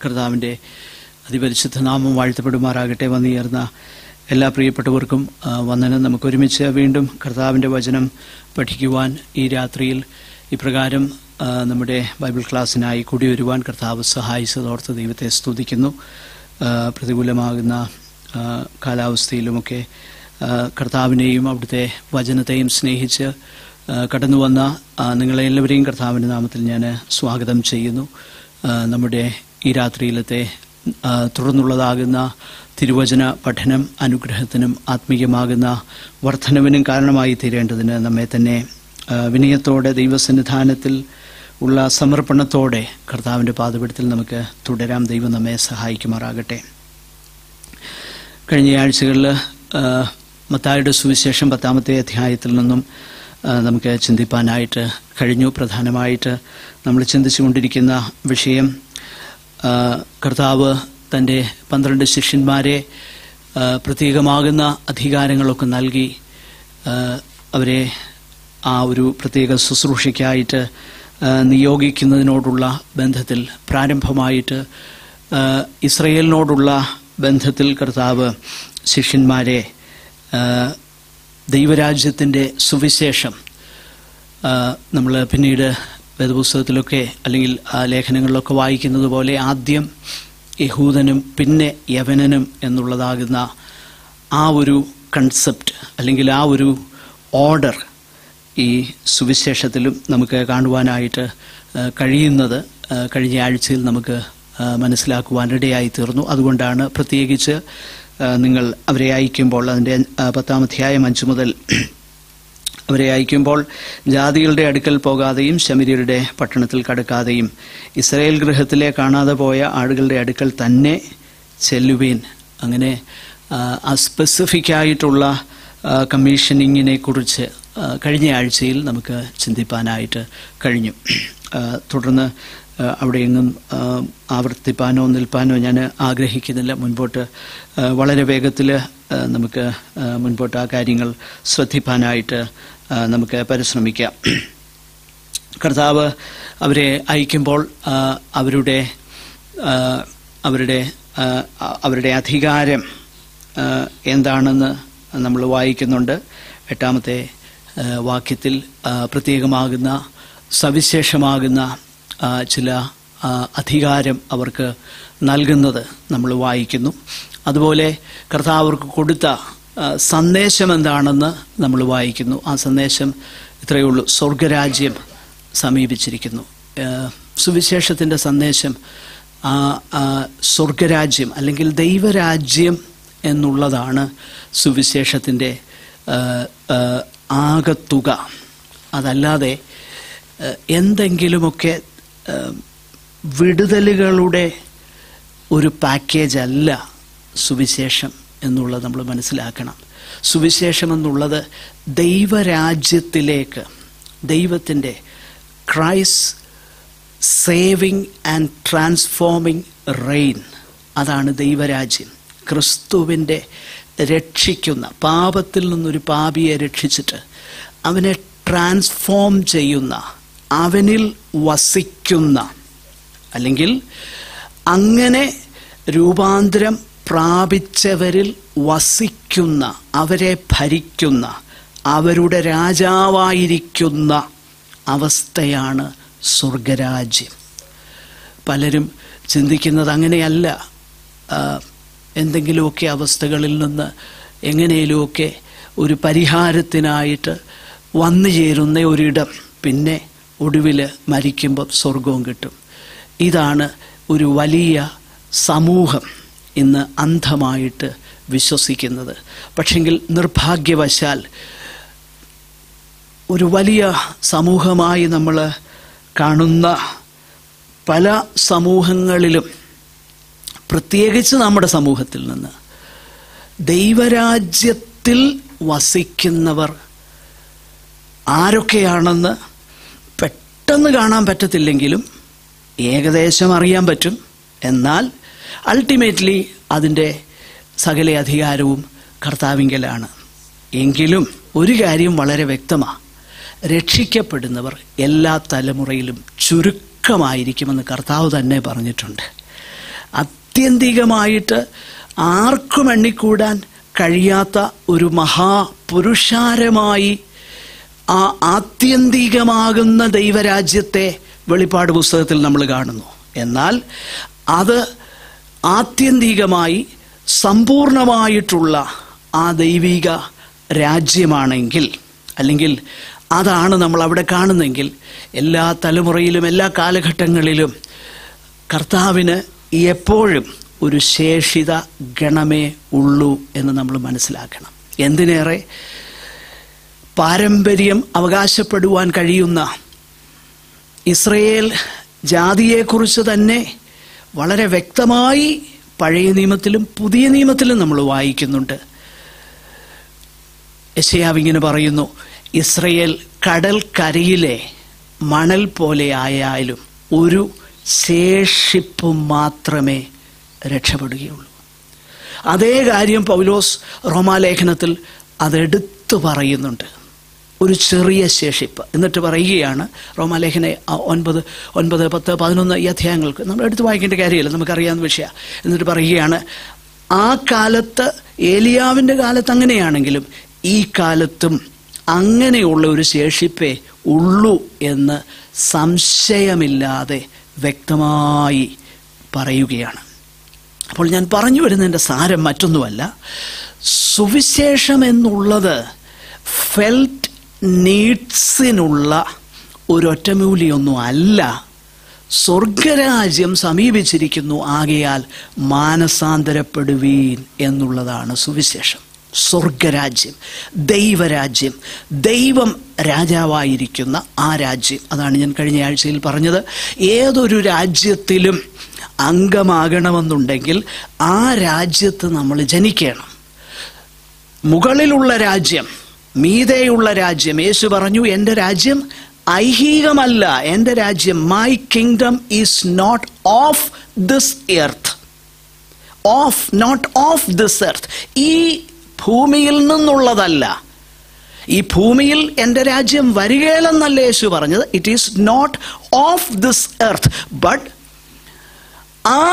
കർത്താവിൻ്റെ അതിപരിശുദ്ധ നാമം വാഴ്ത്തപ്പെടുമാറാകട്ടെ വന്നുയർന്ന എല്ലാ പ്രിയപ്പെട്ടവർക്കും ആ, വന്ദനം നമുക്ക് ഒരുമിച്ച് വീണ്ടും കർത്താവിൻ്റെ വചനം പഠിക്കുവാൻ ഈ രാത്രിയിൽ ഇപ്രകാരം ആ, നമ്മുടെ ബൈബിൾ ക്ലാസ്സിനായി കൂടിവരുവാൻ കർത്താവ് സഹായിച്ചതോർത്ത് ദൈവത്തെ സ്തുതിക്കുന്നു ആ, പ്രതികൂലമാകുന്ന ആ, കാലാവസ്ഥയിലുമൊക്കെ ആ, കർത്താവിനെയും അവിടുത്തെ വചനത്തെയും സ്നേഹിച്ച് ആ, കടന്നു വന്ന ആ, നിങ്ങളെല്ലാവരെയും കർത്താവിൻ്റെ നാമത്തിൽ ഞാൻ സ്വാഗതം ചെയ്യുന്നു ആ, നമ്മുടെ ഈ രാത്രിയിലത്തെ ആ, തുടർന്നുള്ളതാകുന്ന തിരുവചന പഠനം അനുഗ്രഹത്തിനും ആത്മീയമാകുന്ന വർധനവിനും കാരണമായി തീരേണ്ടതിന് നമ്മെ തന്നെ ആ, വിനയത്തോടെ ദൈവസന്നിധാനത്തിൽ ഉള്ള സമർപ്പണത്തോടെ കർത്താവിൻ്റെ പാതപീഠത്തിൽ നമുക്ക് തുടരാം ദൈവം നമ്മെ സഹായിക്കുമാറാകട്ടെ കഴിഞ്ഞ ആഴ്ചകളിൽ മത്തായുടെ സുവിശേഷം പത്താമത്തെ അധ്യായത്തിൽ നിന്നും ആ, നമുക്ക് ചിന്തിപ്പാനായിട്ട് കഴിഞ്ഞു പ്രധാനമായിട്ട് നമ്മൾ ചിന്തിച്ചുകൊണ്ടിരിക്കുന്ന വിഷയം ആ, കർത്താവ് തൻ്റെ പന്ത്രണ്ട് ശിഷ്യന്മാരെ ആ, പ്രത്യേകമാകുന്ന അധികാരങ്ങളൊക്കെ നൽകി ആ, അവരെ ആ ഒരു പ്രത്യേക ശുശ്രൂഷയ്ക്കായിട്ട് ആ, നിയോഗിക്കുന്നതിനോടുള്ള ബന്ധത്തിൽ പ്രാരംഭമായിട്ട് ആ, ഇസ്രയേലിനോടുള്ള ബന്ധത്തിൽ കർത്താവ് ശിഷ്യന്മാരെ ആ, ദൈവരാജ്യത്തിൻ്റെ സുവിശേഷം നമ്മൾ പിന്നീട് വേദപുസ്തകത്തിലൊക്കെ അല്ലെങ്കിൽ ആ ലേഖനങ്ങളിലൊക്കെ വായിക്കുന്നത് പോലെ ആദ്യം യഹൂദനും പിന്നെ യവനനും എന്നുള്ളതാകുന്ന ആ ഒരു കൺസെപ്റ്റ് അല്ലെങ്കിൽ ആ ഒരു ഓർഡർ ഈ സുവിശേഷത്തിലും നമുക്ക് കാണുവാനായിട്ട് ആ, കഴിയുന്നത് ആ, കഴിഞ്ഞ ആഴ്ചയിൽ നമുക്ക് ആ, മനസ്സിലാക്കുവാനിടയായി തീർന്നു അതുകൊണ്ടാണ് പ്രത്യേകിച്ച് ആ, നിങ്ങൾ അവരെ അയക്കുമ്പോൾ അതിൻ്റെ ആ, പത്താം അധ്യായം അഞ്ച് മുതൽ അവരെ അയക്കുമ്പോൾ ജാതികളുടെ അടുക്കൽ പോകാതെയും ശമര്യരുടെ പട്ടണത്തിൽ കടക്കാതെയും ഇസ്രായേൽ ഗൃഹത്തിലെ കാണാതെ പോയ ആളുകളുടെ അടുക്കൽ തന്നെ ചെല്ലുവീൻ അങ്ങനെ ആ, ആ സ്പെസിഫിക് ആയിട്ടുള്ള ആ, കമ്മീഷനിങ്ങിനെ കുറിച്ച് ആ, കഴിഞ്ഞ ആഴ്ചയിൽ നമുക്ക് ചിന്തിപ്പാനായിട്ട് കഴിഞ്ഞു ആ, തുടർന്ന് ആ, അവിടെയെങ്ങും ആ, ആവർത്തിപ്പാനോ നിൽപ്പാനോ ഞാൻ ആഗ്രഹിക്കുന്നില്ല മുൻപോട്ട് ആ, വളരെ വേഗത്തിൽ നമുക്ക് ആ, മുൻപോട്ട് ആ കാര്യങ്ങൾ ശ്രദ്ധിപ്പാനായിട്ട് ആ, നമുക്ക് പരിശ്രമിക്കാം കർത്താവ് അവരെ അയക്കുമ്പോൾ ആ, അവരുടെ ആ, അവരുടെ ആ, അവരുടെ അധികാരം ആ, എന്താണെന്ന് നമ്മൾ വായിക്കുന്നുണ്ട് എട്ടാമത്തെ ആ, വാക്യത്തിൽ ആ, പ്രത്യേകമാകുന്ന സവിശേഷമാകുന്ന ആ, ചില ആ, അധികാരം അവർക്ക് നൽകുന്നത് നമ്മൾ വായിക്കുന്നു അതുപോലെ കർത്താവ് അവർക്ക് കൊടുത്ത ആ, സന്ദേശം എന്താണെന്ന് നമ്മൾ വായിക്കുന്നു ആ സന്ദേശം ഇത്രയേ ഉള്ളൂ സ്വർഗരാജ്യം സമീപിച്ചിരിക്കുന്നു ആ, സുവിശേഷത്തിൻ്റെ സന്ദേശം ആ, ആ, സ്വർഗരാജ്യം അല്ലെങ്കിൽ ദൈവരാജ്യം എന്നുള്ളതാണ് സുവിശേഷത്തിൻ്റെ ആ, ആ, ആകത്തുക അതല്ലാതെ ആ, എന്തെങ്കിലുമൊക്കെ ആ, വിടുതലുകളുടെ ഒരു പാക്കേജ് അല്ല സുവിശേഷം എന്നുള്ളത് നമ്മൾ മനസ്സിലാക്കണം സുവിശേഷം എന്നുള്ളത് ദൈവരാജ്യത്തിലേക്ക് ദൈവത്തിൻ്റെ Christ saving and transforming reign അതാണ് ദൈവരാജ്യം ക്രിസ്തുവിൻ്റെ രക്ഷിക്കുന്ന പാപത്തിൽ നിന്നൊരു പാപിയെ രക്ഷിച്ചിട്ട് അവനെ ട്രാൻസ്ഫോം ചെയ്യുന്ന അവനിൽ വസിക്കുന്ന അല്ലെങ്കിൽ അങ്ങനെ രൂപാന്തരം പ്രാപിച്ചവരിൽ വസിക്കുന്ന അവരെ ഭരിക്കുന്ന അവരുടെ രാജാവായിരിക്കുന്ന അവസ്ഥയാണ് സ്വർഗരാജ്യം പലരും ചിന്തിക്കുന്നത് അങ്ങനെയല്ല ആ, എന്തെങ്കിലുമൊക്കെ അവസ്ഥകളിൽ നിന്ന് എങ്ങനെയുമൊക്കെ ഒരു പരിഹാരത്തിനായിട്ട് വന്നു ചേരുന്ന ഒരിടം പിന്നെ ഒടുവിൽ മരിക്കുമ്പോൾ സ്വർഗവും കിട്ടും ഇതാണ് ഒരു വലിയ സമൂഹം ഇന്ന് അന്ധമായിട്ട് വിശ്വസിക്കുന്നത് പക്ഷെങ്കിൽ നിർഭാഗ്യവശാൽ ഒരു വലിയ സമൂഹമായി നമ്മൾ കാണുന്ന പല സമൂഹങ്ങളിലും പ്രത്യേകിച്ച് നമ്മുടെ സമൂഹത്തിൽ നിന്ന് ദൈവരാജ്യത്തിൽ വസിക്കുന്നവർ ആരൊക്കെയാണെന്ന് പെട്ടെന്ന് കാണാൻ പറ്റത്തില്ലെങ്കിലും ഏകദേശം അറിയാൻ പറ്റും എന്നാൽ അൾട്ടിമേറ്റ്ലി അതിൻ്റെ സകല അധികാരവും കർത്താവിങ്കലാണ് എങ്കിലും ഒരു കാര്യം വളരെ വ്യക്തമാണ് രക്ഷിക്കപ്പെടുന്നവർ എല്ലാ തലമുറയിലും ചുരുക്കമായിരിക്കുമെന്ന് കർത്താവ് തന്നെ പറഞ്ഞിട്ടുണ്ട് ആത്യന്തികമായിട്ട് ആർക്കും എണ്ണിക്കൂടാൻ കഴിയാത്ത ഒരു മഹാപുരുഷാരമായി ആ ആത്യന്തികമാകുന്ന ദൈവരാജ്യത്തെ വെളിപ്പാട് പുസ്തകത്തിൽ നമ്മൾ കാണുന്നു എന്നാൽ അത് ആത്യന്തികമായി സമ്പൂർണമായിട്ടുള്ള ആ ദൈവിക രാജ്യമാണെങ്കിൽ അല്ലെങ്കിൽ അതാണ് നമ്മൾ അവിടെ കാണുന്നെങ്കിൽ എല്ലാ തലമുറയിലും എല്ലാ കാലഘട്ടങ്ങളിലും കർത്താവിന് എപ്പോഴും ഒരു ശേഷിത ഗണമേ ഉള്ളൂ എന്ന് നമ്മൾ മനസ്സിലാക്കണം എന്തിനേറെ പാരമ്പര്യം അവകാശപ്പെടുവാൻ കഴിയുന്ന ഇസ്രയേൽ ജാതിയെക്കുറിച്ച് തന്നെ വളരെ വ്യക്തമായി പഴയ നിയമത്തിലും പുതിയ നിയമത്തിലും നമ്മൾ വായിക്കുന്നുണ്ട് യശയാവിങ്ങനെ പറയുന്നു ഇസ്രയേൽ കടൽ കരയിലെ മണൽ പോലെ ആയാലും ഒരു ശേഷിപ്പ് മാത്രമേ രക്ഷപ്പെടുകയുള്ളൂ അതേ കാര്യം പൗലോസ് റോമാലേഖനത്തിൽ അതെടുത്തു പറയുന്നുണ്ട് ഒരു ചെറിയ ശേഷിപ്പ് എന്നിട്ട് പറയുകയാണ് റോമാലേഖന ഒൻപത് ഒൻപത് പത്ത് പതിനൊന്ന് ഈ അധ്യായങ്ങൾക്ക് നമ്മൾ എടുത്ത് വായിക്കേണ്ട കാര്യമില്ല നമുക്കറിയാവുന്ന വിഷയം എന്നിട്ട് പറയുകയാണ് ആ കാലത്ത് ഏലിയാവിൻ്റെ കാലത്ത് അങ്ങനെയാണെങ്കിലും ഈ കാലത്തും അങ്ങനെയുള്ള ഒരു ശേഷിപ്പേ ഉള്ളൂ എന്ന് സംശയമില്ലാതെ വ്യക്തമായി പറയുകയാണ് അപ്പോൾ ഞാൻ പറഞ്ഞു വരുന്നതിൻ്റെ സാരം മറ്റൊന്നുമല്ല സുവിശേഷം എന്നുള്ളത് ഫെൽറ്റ് നീഡ്സിനുള്ള ഒരൊറ്റമൂലിയൊന്നും അല്ല സ്വർഗരാജ്യം സമീപിച്ചിരിക്കുന്നു ആകയാൽ മാനസാന്തരപ്പെടുവീൻ എന്നുള്ളതാണ് സുവിശേഷം സ്വർഗരാജ്യം ദൈവരാജ്യം ദൈവം രാജാവായിരിക്കുന്ന ആ രാജ്യം അതാണ് ഞാൻ കഴിഞ്ഞ ആഴ്ചയിൽ പറഞ്ഞത് ഏതൊരു രാജ്യത്തിലും അംഗമാകണമെന്നുണ്ടെങ്കിൽ ആ രാജ്യത്ത് നമ്മൾ ജനിക്കണം മുകളിലുള്ള രാജ്യം മീതെയുള്ള രാജ്യം യേശു പറഞ്ഞു എൻ്റെ രാജ്യം ഐഹികമല്ല എൻ്റെ രാജ്യം my kingdom is not of this earth of not of this earth ഈ ഭൂമിയിൽ നിന്നുള്ളതല്ല ഈ ഭൂമിയിൽ എൻ്റെ രാജ്യം വരികയിലെന്നല്ല യേശു പറഞ്ഞത് it is not of this earth but ആ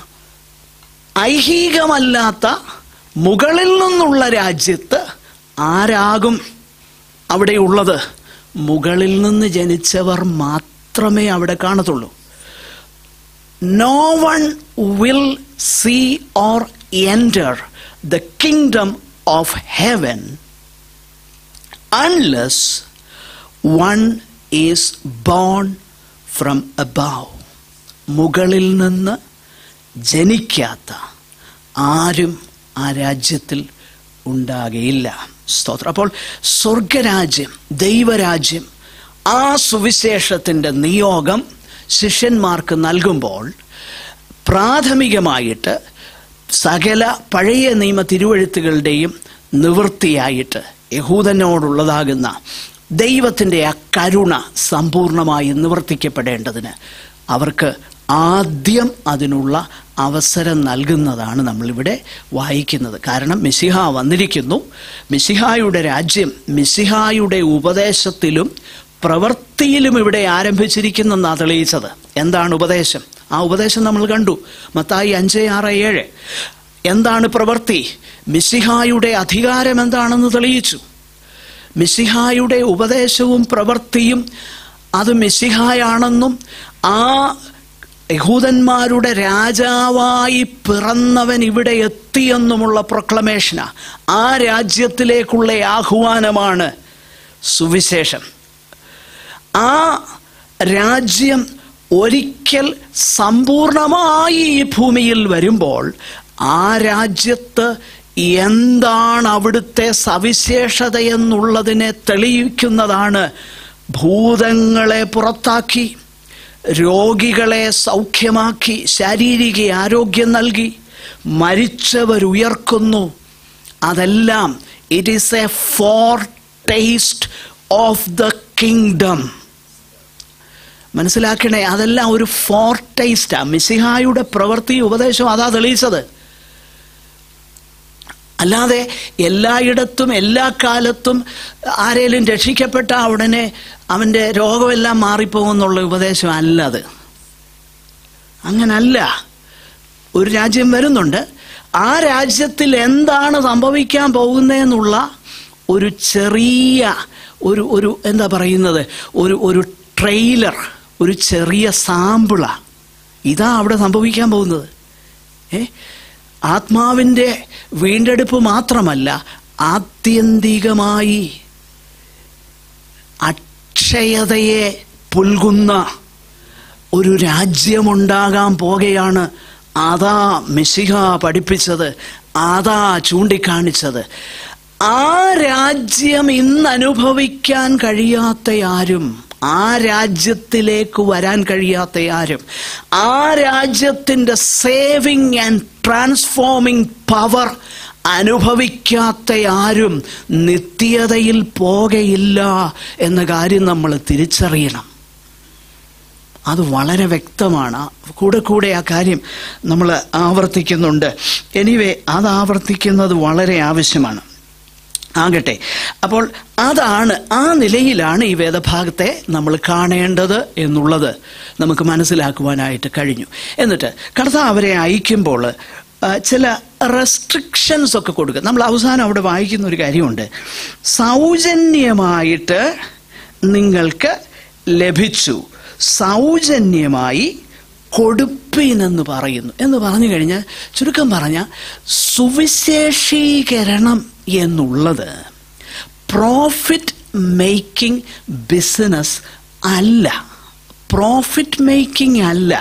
ഐഹികമല്ലാത്ത മുകളിൽ നിന്നുള്ള രാജ്യത്ത് ആരാകും അവിടെയുള്ളത് മുകളിൽ നിന്ന് ജനിച്ചവർ മാത്രമേ അവിടെ കാണത്തുള്ളൂ no one will see or enter the kingdom of heaven unless one is born from above മുകളിൽ നിന്ന് ജനിക്കാത്ത ആരും ആ രാജ്യത്തിൽ ഉണ്ടാകയില്ല സ്തോത്രം അപ്പോൾ സ്വർഗരാജ്യം ദൈവരാജ്യം ആ സുവിശേഷത്തിൻ്റെ നിയോഗം ശിഷ്യന്മാർക്ക് നൽകുമ്പോൾ പ്രാഥമികമായിട്ട് സകല പഴയ നിയമ തിരുവഴുത്തുകളുടെയും നിവൃത്തിയായിട്ട് യഹൂദനോടുള്ളതാകുന്ന ദൈവത്തിൻ്റെ ആ കരുണ സമ്പൂർണമായി നിവർത്തിക്കപ്പെടേണ്ടതിന് അവർക്ക് ആദ്യം അതിനുള്ള അവസരം നൽകുന്നതാണ് നമ്മളിവിടെ വായിക്കുന്നത് കാരണം മിസിഹ വന്നിരിക്കുന്നു മിസിഹായുടെ രാജ്യം മിസിഹായുടെ ഉപദേശത്തിലും പ്രവൃത്തിയിലും ഇവിടെ ആരംഭിച്ചിരിക്കുന്നെന്നാണ് തെളിയിച്ചത് എന്താണ് ഉപദേശം ആ ഉപദേശം നമ്മൾ കണ്ടു മത്തായി അഞ്ച് ആറ് ഏഴ് എന്താണ് പ്രവൃത്തി മിസിഹായുടെ അധികാരം എന്താണെന്ന് തെളിയിച്ചു മിസിഹായുടെ ഉപദേശവും പ്രവൃത്തിയും അത് മിസിഹായാണെന്നും ആ യഹൂദന്മാരുടെ രാജാവായി പിറന്നവൻ ഇവിടെ എത്തിയെന്നുമുള്ള പ്രൊക്ലമേഷനാ ആ രാജ്യത്തിലേക്കുള്ള ആഹ്വാനമാണ് സുവിശേഷം ആ രാജ്യം ഒരിക്കൽ സമ്പൂർണമായി ഈ ഭൂമിയിൽ വരുമ്പോൾ ആ രാജ്യത്ത് എന്താണ് അവിടുത്തെ സവിശേഷതയെന്നുള്ളതിനെ തെളിയിക്കുന്നതാണ് ഭൂതങ്ങളെ പുറത്താക്കി രോഗികളെ സൗഖ്യമാക്കി ശാരീരിക ആരോഗ്യം നൽകി മരിച്ചവരുയർക്കുന്നു അതെല്ലാം it is a foretaste of the kingdom മനസ്സിലാക്കണേ അതെല്ലാം ഒരു ഫോർ ടേസ്റ്റാ മിസിഹായുടെ പ്രവൃത്തി ഉപദേശം അതാ തെളിയിച്ചത് അല്ലാതെ എല്ലായിടത്തും എല്ലാ കാലത്തും ആരേലും രക്ഷിക്കപ്പെട്ട ഉടനെ അവൻ്റെ രോഗമെല്ലാം മാറിപ്പോകുന്നുള്ള ഉപദേശം അല്ല അത് അങ്ങനല്ല ഒരു രാജ്യം വരുന്നുണ്ട് ആ രാജ്യത്തിൽ എന്താണ് സംഭവിക്കാൻ പോകുന്നതെന്നുള്ള ഒരു ചെറിയ ഒരു ഒരു എന്താ പറയുന്നത് ഒരു ഒരു ട്രെയിലർ ഒരു ചെറിയ സാമ്പിള ഇതാ അവിടെ സംഭവിക്കാൻ പോകുന്നത് ഏ ആത്മാവിൻ്റെ വീണ്ടെടുപ്പ് മാത്രമല്ല ആത്യന്തികമായി അക്ഷയതയെ പുൽകുന്ന ഒരു രാജ്യമുണ്ടാകാൻ പോകുകയാണ് അതാ മെസ്സിഹ പഠിപ്പിച്ചത് അതാ ചൂണ്ടിക്കാണിച്ചത് ആ രാജ്യം ഇന്ന് അനുഭവിക്കാൻ കഴിയാത്ത ആരും ആ രാജ്യത്തിലേക്ക് വരാൻ കഴിയാത്ത ആരും ആ രാജ്യത്തിൻ്റെ സേവിങ് ആൻഡ് ട്രാൻസ്ഫോമിംഗ് പവർ അനുഭവിക്കാത്ത ആരും നിത്യതയിൽ പോകയില്ല എന്ന കാര്യം നമ്മൾ തിരിച്ചറിയണം അത് വളരെ വ്യക്തമാണ് കൂടെ കൂടെ ആ കാര്യം നമ്മൾ ആവർത്തിക്കുന്നുണ്ട് എനിവേ അത് ആവർത്തിക്കുന്നത് വളരെ ആവശ്യമാണ് ആകട്ടെ അപ്പോൾ അതാണ് ആ നിലയിലാണ് ഈ വേദഭാഗത്തെ നമ്മൾ കാണേണ്ടത് എന്നുള്ളത് നമുക്ക് മനസ്സിലാക്കുവാനായിട്ട് കഴിഞ്ഞു എന്നിട്ട് കർത്താവ് അവരെ അയക്കുമ്പോൾ ആ, ചില റെസ്ട്രിക്ഷൻസ് ഒക്കെ കൊടുക്കുക നമ്മൾ അവസാനം അവിടെ വായിക്കുന്ന ഒരു കാര്യമുണ്ട് സൗജന്യമായിട്ട് നിങ്ങൾക്ക് ലഭിച്ചു സൗജന്യമായി കൊടുപ്പീനെന്ന് പറയുന്നു എന്ന് പറഞ്ഞു കഴിഞ്ഞാൽ ചുരുക്കം പറഞ്ഞ സുവിശേഷീകരണം എന്നുള്ളത് പ്രോഫിറ്റ് മേക്കിംഗ് ബിസിനസ് അല്ല പ്രോഫിറ്റ് മേക്കിംഗ് അല്ല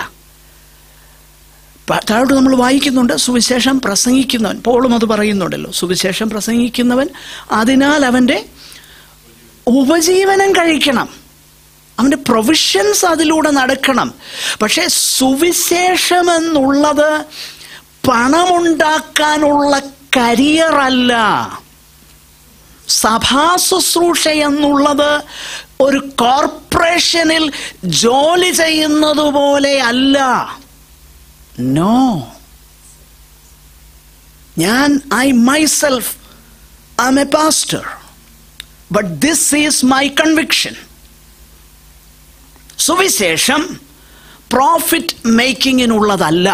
പ- താഴോട്ട് നമ്മൾ വായിക്കുന്നുണ്ട് സുവിശേഷം പ്രസംഗിക്കുന്നവൻ പോളും അത് പറയുന്നുണ്ടല്ലോ സുവിശേഷം പ്രസംഗിക്കുന്നവൻ അതിനാൽ അവൻ്റെ ഉപജീവനം കഴിക്കണം അവൻ്റെ പ്രൊവിഷൻസ് അതിലൂടെ നടക്കണം പക്ഷേ സുവിശേഷം എന്നുള്ളത് പണമുണ്ടാക്കാനുള്ള കരിയറല്ല സഭാ ശുശ്രൂഷ എന്നുള്ളത് ഒരു കോർപ്പറേഷനിൽ ജോലി ചെയ്യുന്നത് പോലെ അല്ല നോ ഞാൻ I myself I am a pastor but this is my conviction സുവിശേഷം പ്രോഫിറ്റ് മേക്കിങ്ങിനുള്ളതല്ല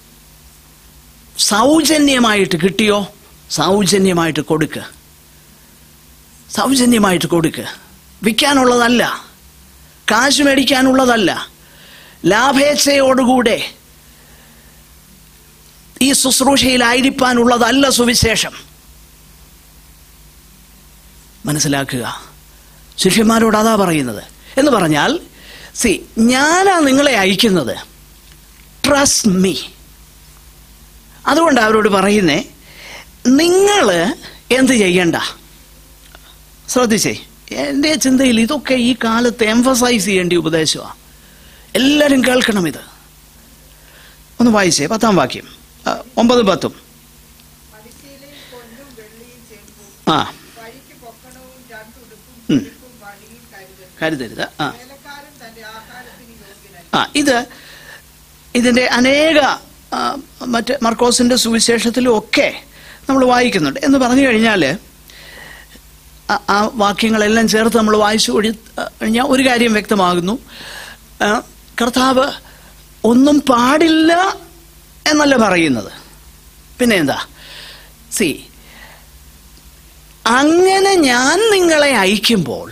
സൗജന്യമായിട്ട് കിട്ടിയോ സൗജന്യമായിട്ട് കൊടുക്കുക സൗജന്യമായിട്ട് കൊടുക്കുക വിൽക്കാനുള്ളതല്ല കാശ് മേടിക്കാനുള്ളതല്ല ലാഭേച്ഛയോടുകൂടെ ഈ ശുശ്രൂഷയിലായിരിക്കാനുള്ളതല്ല സുവിശേഷം മനസ്സിലാക്കുക ശിഷ്യന്മാരോട് അതാ പറയുന്നത് എന്ന് പറഞ്ഞാൽ സി ഞാനാ നിങ്ങളെ അയക്കുന്നത് ട്രസ്റ്റ് മീ അതുകൊണ്ട് അവരോട് പറയുന്നേ നിങ്ങൾ എന്ത് ചെയ്യണ്ട ശ്രദ്ധിച്ചേ എൻ്റെ ചിന്തയിൽ ഇതൊക്കെ ഈ കാലത്ത് എംഫസൈസ് ചെയ്യേണ്ട ഉപദേശമാണ് എല്ലാവരും കേൾക്കണം ഇത് ഒന്ന് വായിച്ചേ പത്താം വാക്യം ആ, ഒമ്പതും പത്തും പരിശീലയിൽ പൊന്നും വെള്ളിയും ചെമ്പും ആ വഴിക്ക് പൊക്കണവും രണ്ടുടുപ്പും ഉം. ചെരുപ്പും വടിയും കരുതൽ കരുതരുത് ആ വേലക്കാരൻ തന്റെ ആഹാരത്തിന് യോഗ്യനല്ല ആ ഇത് ഇതിൻ്റെ അനേക ആ, മറ്റ് മർക്കോസിൻ്റെ സുവിശേഷത്തിലും ഒക്കെ നമ്മൾ വായിക്കുന്നുണ്ട് എന്ന് പറഞ്ഞു കഴിഞ്ഞാൽ ആ- ആ വാക്യങ്ങളെല്ലാം ചേർത്ത് നമ്മൾ വായിച്ചു ഒഴി കഴിഞ്ഞാൽ ഒരു കാര്യം വ്യക്തമാകുന്നു ആ, കർത്താവ് ഒന്നും പാടില്ല എന്നല്ല പറയുന്നത് പിന്നെ എന്താ സി അങ്ങനെ ഞാൻ നിങ്ങളെ അയക്കുമ്പോൾ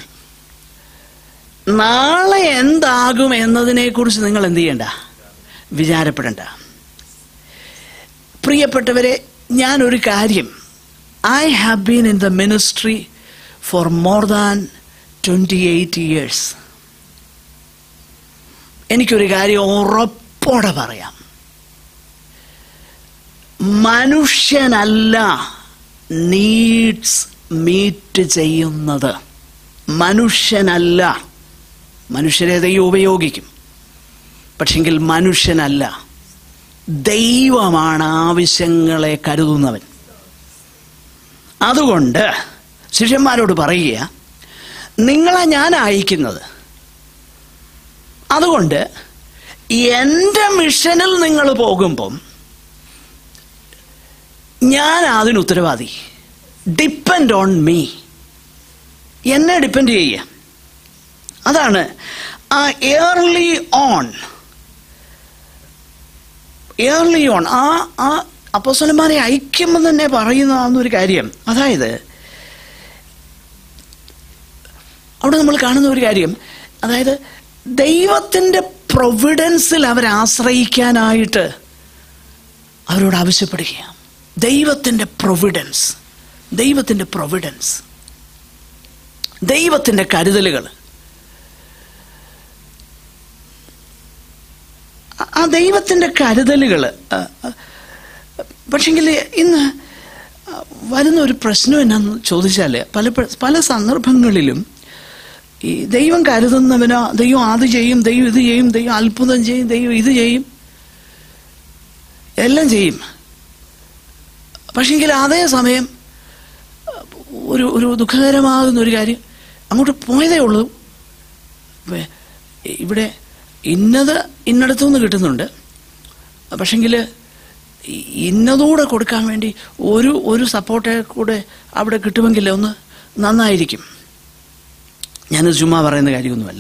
നാളെ എന്താകും എന്നതിനെക്കുറിച്ച് നിങ്ങൾ എന്ത് ചെയ്യണ്ട വിചാരപ്പെടണ്ട പ്രിയപ്പെട്ടവരെ ഞാനൊരു കാര്യം I have been in the ministry for more than twenty eight years എനിക്കൊരു കാര്യം ഉറപ്പോടെ പറയാം മനുഷ്യനല്ല നീഡ്സ് മീറ്റ് ചെയ്യുന്നത് മനുഷ്യനല്ല മനുഷ്യരെ ദൈവം ഉപയോഗിക്കും പക്ഷെങ്കിൽ മനുഷ്യനല്ല ദൈവമാണ് ആവശ്യങ്ങളെ കരുതുന്നവൻ അതുകൊണ്ട് ശിഷ്യന്മാരോട് പറയുക നിങ്ങളെ ഞാൻ അയക്കുന്നത് അതുകൊണ്ട് എൻ്റെ മിഷനിൽ നിങ്ങൾ പോകുമ്പം ഞാൻ അതിന് ഉത്തരവാദി ഡിപ്പെൻഡ് ഓൺ മീ എന്നെ ഡിപ്പെൻഡ് ചെയ്യുക അതാണ് ആ എയർലി ഓൺ ഏർലി ഓൺ ആ ആ അപ്പോസ്തലന്മാരെ ഐക്യം തന്നെ പറയുന്നതാണെന്നൊരു കാര്യം അതായത് അവിടെ നമ്മൾ കാണുന്ന ഒരു കാര്യം അതായത് ദൈവത്തിൻ്റെ പ്രൊവിഡൻസിൽ അവരെ ആശ്രയിക്കാനായിട്ട് അവരോട് ആവശ്യപ്പെടുകയാണ് ദൈവത്തിൻ്റെ പ്രൊവിഡൻസ് ദൈവത്തിൻ്റെ പ്രൊവിഡൻസ് ദൈവത്തിൻ്റെ കരുതലുകൾ ആ- ആ ദൈവത്തിൻ്റെ കരുതലുകൾ പക്ഷെങ്കിൽ ഇന്ന് ആ, വരുന്ന ഒരു പ്രശ്നം എന്നാന്ന് ചോദിച്ചാൽ പല പല സന്ദർഭങ്ങളിലും ഈ ദൈവം കരുതുന്നവനോ ദൈവം അത് ചെയ്യും ദൈവം ഇത് ചെയ്യും ദൈവം അത്ഭുതം ചെയ്യും ദൈവം ഇത് ചെയ്യും എല്ലാം ചെയ്യും പക്ഷെങ്കിൽ അതേ സമയം ഒരു ഒരു ദുഃഖകരമാകുന്ന ഒരു കാര്യം അങ്ങോട്ട് പോയതേ ഉള്ളൂ വേ- ഇവിടെ ഇന്നത് ഇന്നടത്തുനിന്ന് കിട്ടുന്നുണ്ട് പക്ഷെങ്കിൽ ഇന്നതൂടെ കൊടുക്കാൻ വേണ്ടി ഒരു ഒരു സപ്പോർട്ട് കൂടെ അവിടെ കിട്ടുമെങ്കിൽ ഒന്ന് നന്നായിരിക്കും ഞാനത് ചുമ്മാ പറയുന്ന കാര്യമൊന്നുമല്ല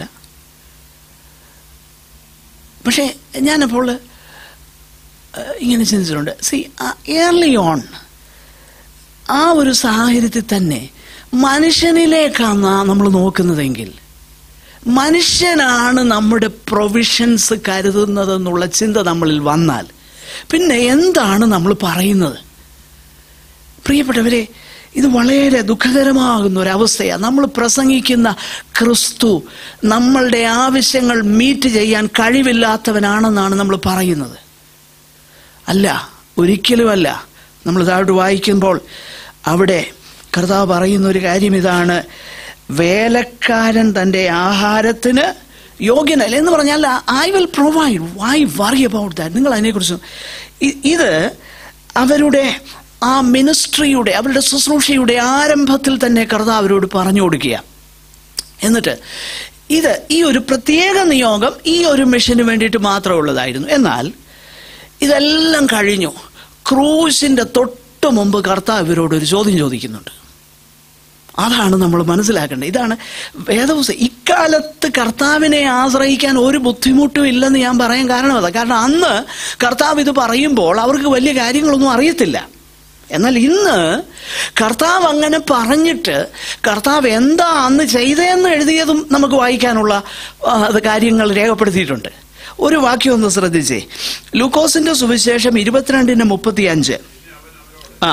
പക്ഷേ ഞാനപ്പോൾ ഏഹ്, ഇങ്ങനെ ചിന്തിച്ചിട്ടുണ്ട് സി ഏർലി ഓൺ ആ ഒരു സാഹചര്യത്തിൽ തന്നെ മനുഷ്യനിലേക്കാണ് നമ്മൾ നോക്കുന്നതെങ്കിൽ മനുഷ്യനാണ് നമ്മുടെ പ്രൊവിഷൻസ് കരുതുന്നതെന്നുള്ള ചിന്ത നമ്മളിൽ വന്നാൽ പിന്നെ എന്താണ് നമ്മൾ പറയുന്നത് പ്രിയപ്പെട്ടവരെ ഇത് വളരെ ദുഃഖകരമാകുന്ന ഒരവസ്ഥയാണ് നമ്മൾ പ്രസംഗിക്കുന്ന ക്രിസ്തു നമ്മളുടെ ആവശ്യങ്ങൾ മീറ്റ് ചെയ്യാൻ കഴിവില്ലാത്തവനാണെന്നാണ് നമ്മൾ പറയുന്നത് അല്ല ഒരിക്കലുമല്ല നമ്മൾ താഴോട്ട് വായിക്കുമ്പോൾ അവിടെ കർത്താവ് പറയുന്ന ഒരു കാര്യം ഇതാണ് വേലക്കാരൻ തൻ്റെ ആഹാരത്തിന് യോഗ്യനല്ല എന്ന് പറഞ്ഞാൽ I will provide why worry about that നിങ്ങൾ അതിനെക്കുറിച്ച് ഇ- ഇത് അവരുടെ ആ മിനിസ്ട്രിയുടെ അവരുടെ ശുശ്രൂഷയുടെ ആരംഭത്തിൽ തന്നെ കർത്താവ് അവരോട് പറഞ്ഞു കൊടുക്കുക എന്നിട്ട് ഇത് ഈ ഒരു പ്രത്യേക നിയോഗം ഈ ഒരു മിഷന് വേണ്ടിയിട്ട് മാത്രമുള്ളതായിരുന്നു എന്നാൽ ഇതെല്ലാം കഴിഞ്ഞു ക്രൂശിന്റെ തൊട്ട് മുമ്പ് കർത്താവ് ഇവരോട് ഒരു ചോദ്യം ചോദിക്കുന്നുണ്ട് അതാണ് നമ്മൾ മനസ്സിലാക്കേണ്ടത് ഇതാണ് വേദപുസ്തകം ഇക്കാലത്ത് കർത്താവിനെ ആശ്രയിക്കാൻ ഒരു ബുദ്ധിമുട്ടും ഇല്ലെന്ന് ഞാൻ പറയാൻ കാരണം അതാ കാരണം അന്ന് കർത്താവ് ഇത് പറയുമ്പോൾ അവർക്ക് വലിയ കാര്യങ്ങളൊന്നും അറിയത്തില്ല എന്നാൽ ഇന്ന് കർത്താവ് അങ്ങനെ പറഞ്ഞിട്ട് കർത്താവ് എന്താ അന്ന് ചെയ്തതെന്ന് എഴുതിയതും നമുക്ക് വായിക്കാനുള്ള ആ, അത് കാര്യങ്ങൾ രേഖപ്പെടുത്തിയിട്ടുണ്ട് ഒരു വാക്യം ഒന്ന് ശ്രദ്ധിച്ചേ ലൂക്കോസിന്റെ സുവിശേഷം ഇരുപത്തിരണ്ടിന് മുപ്പത്തി അഞ്ച് ആ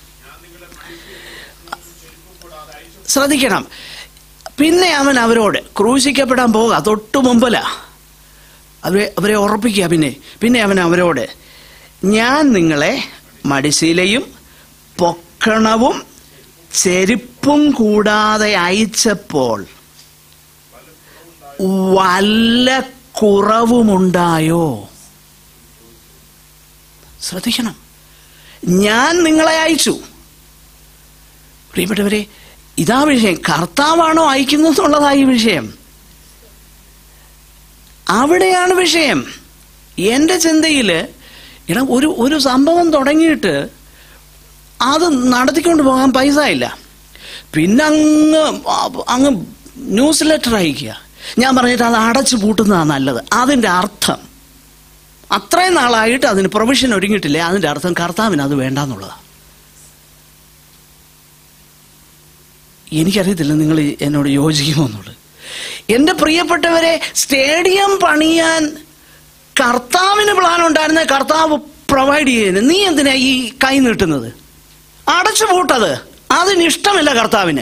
ശ്രദ്ധിക്കണം പിന്നെ അവൻ അവരോട് ക്രൂശിക്കപ്പെടാൻ പോകുക തൊട്ടു മുമ്പല അവരെ അവരെ ഉറപ്പിക്കുക പിന്നെ പിന്നെ അവൻ അവരോട് ഞാൻ നിങ്ങളെ മടിശീലയും പൊക്കണവും ചെരുപ്പും കൂടാതെ അയച്ചപ്പോൾ വല്ല കുറവുമുണ്ടായോ ശ്രദ്ധിക്കണം ഞാൻ നിങ്ങളെ അയച്ചു പ്രിയപ്പെട്ടവരെ ഇതാ വിഷയം കർത്താവാണോ അയക്കുന്നത് എന്നുള്ളതായി വിഷയം അവിടെയാണ് വിഷയം എൻ്റെ ചിന്തയിൽ ഇട ഒരു ഒരു സംഭവം തുടങ്ങിയിട്ട് അത് നടത്തിക്കൊണ്ട് പോകാൻ പൈസ ഇല്ല പിന്നെ അങ്ങ് അങ്ങ് ന്യൂസ് ലെറ്റർ അയക്കുക ഞാൻ പറഞ്ഞിട്ട് അത് അടച്ചു പൂട്ടുന്നതാണ് നല്ലത് അതിൻ്റെ അർത്ഥം അത്രയും നാളായിട്ട് അതിന് പ്രൊവിഷൻ ഒരുങ്ങിയിട്ടില്ലേ അതിൻ്റെ അർത്ഥം കർത്താവിന് അത് വേണ്ടാന്നുള്ളതാണ് എനിക്കറിയത്തില്ല നിങ്ങൾ എന്നോട് യോജിക്കുമോ എന്നുള്ളത് എൻ്റെ പ്രിയപ്പെട്ടവരെ സ്റ്റേഡിയം പണിയാൻ കർത്താവിന് പ്ലാൻ ഉണ്ടായിരുന്ന കർത്താവ് പ്രൊവൈഡ് ചെയ്യുന്നു നീ എന്തിനാ ഈ കൈ നീട്ടുന്നത് അടച്ചു പൂട്ടത് അതിന് ഇഷ്ടമില്ല കർത്താവിന്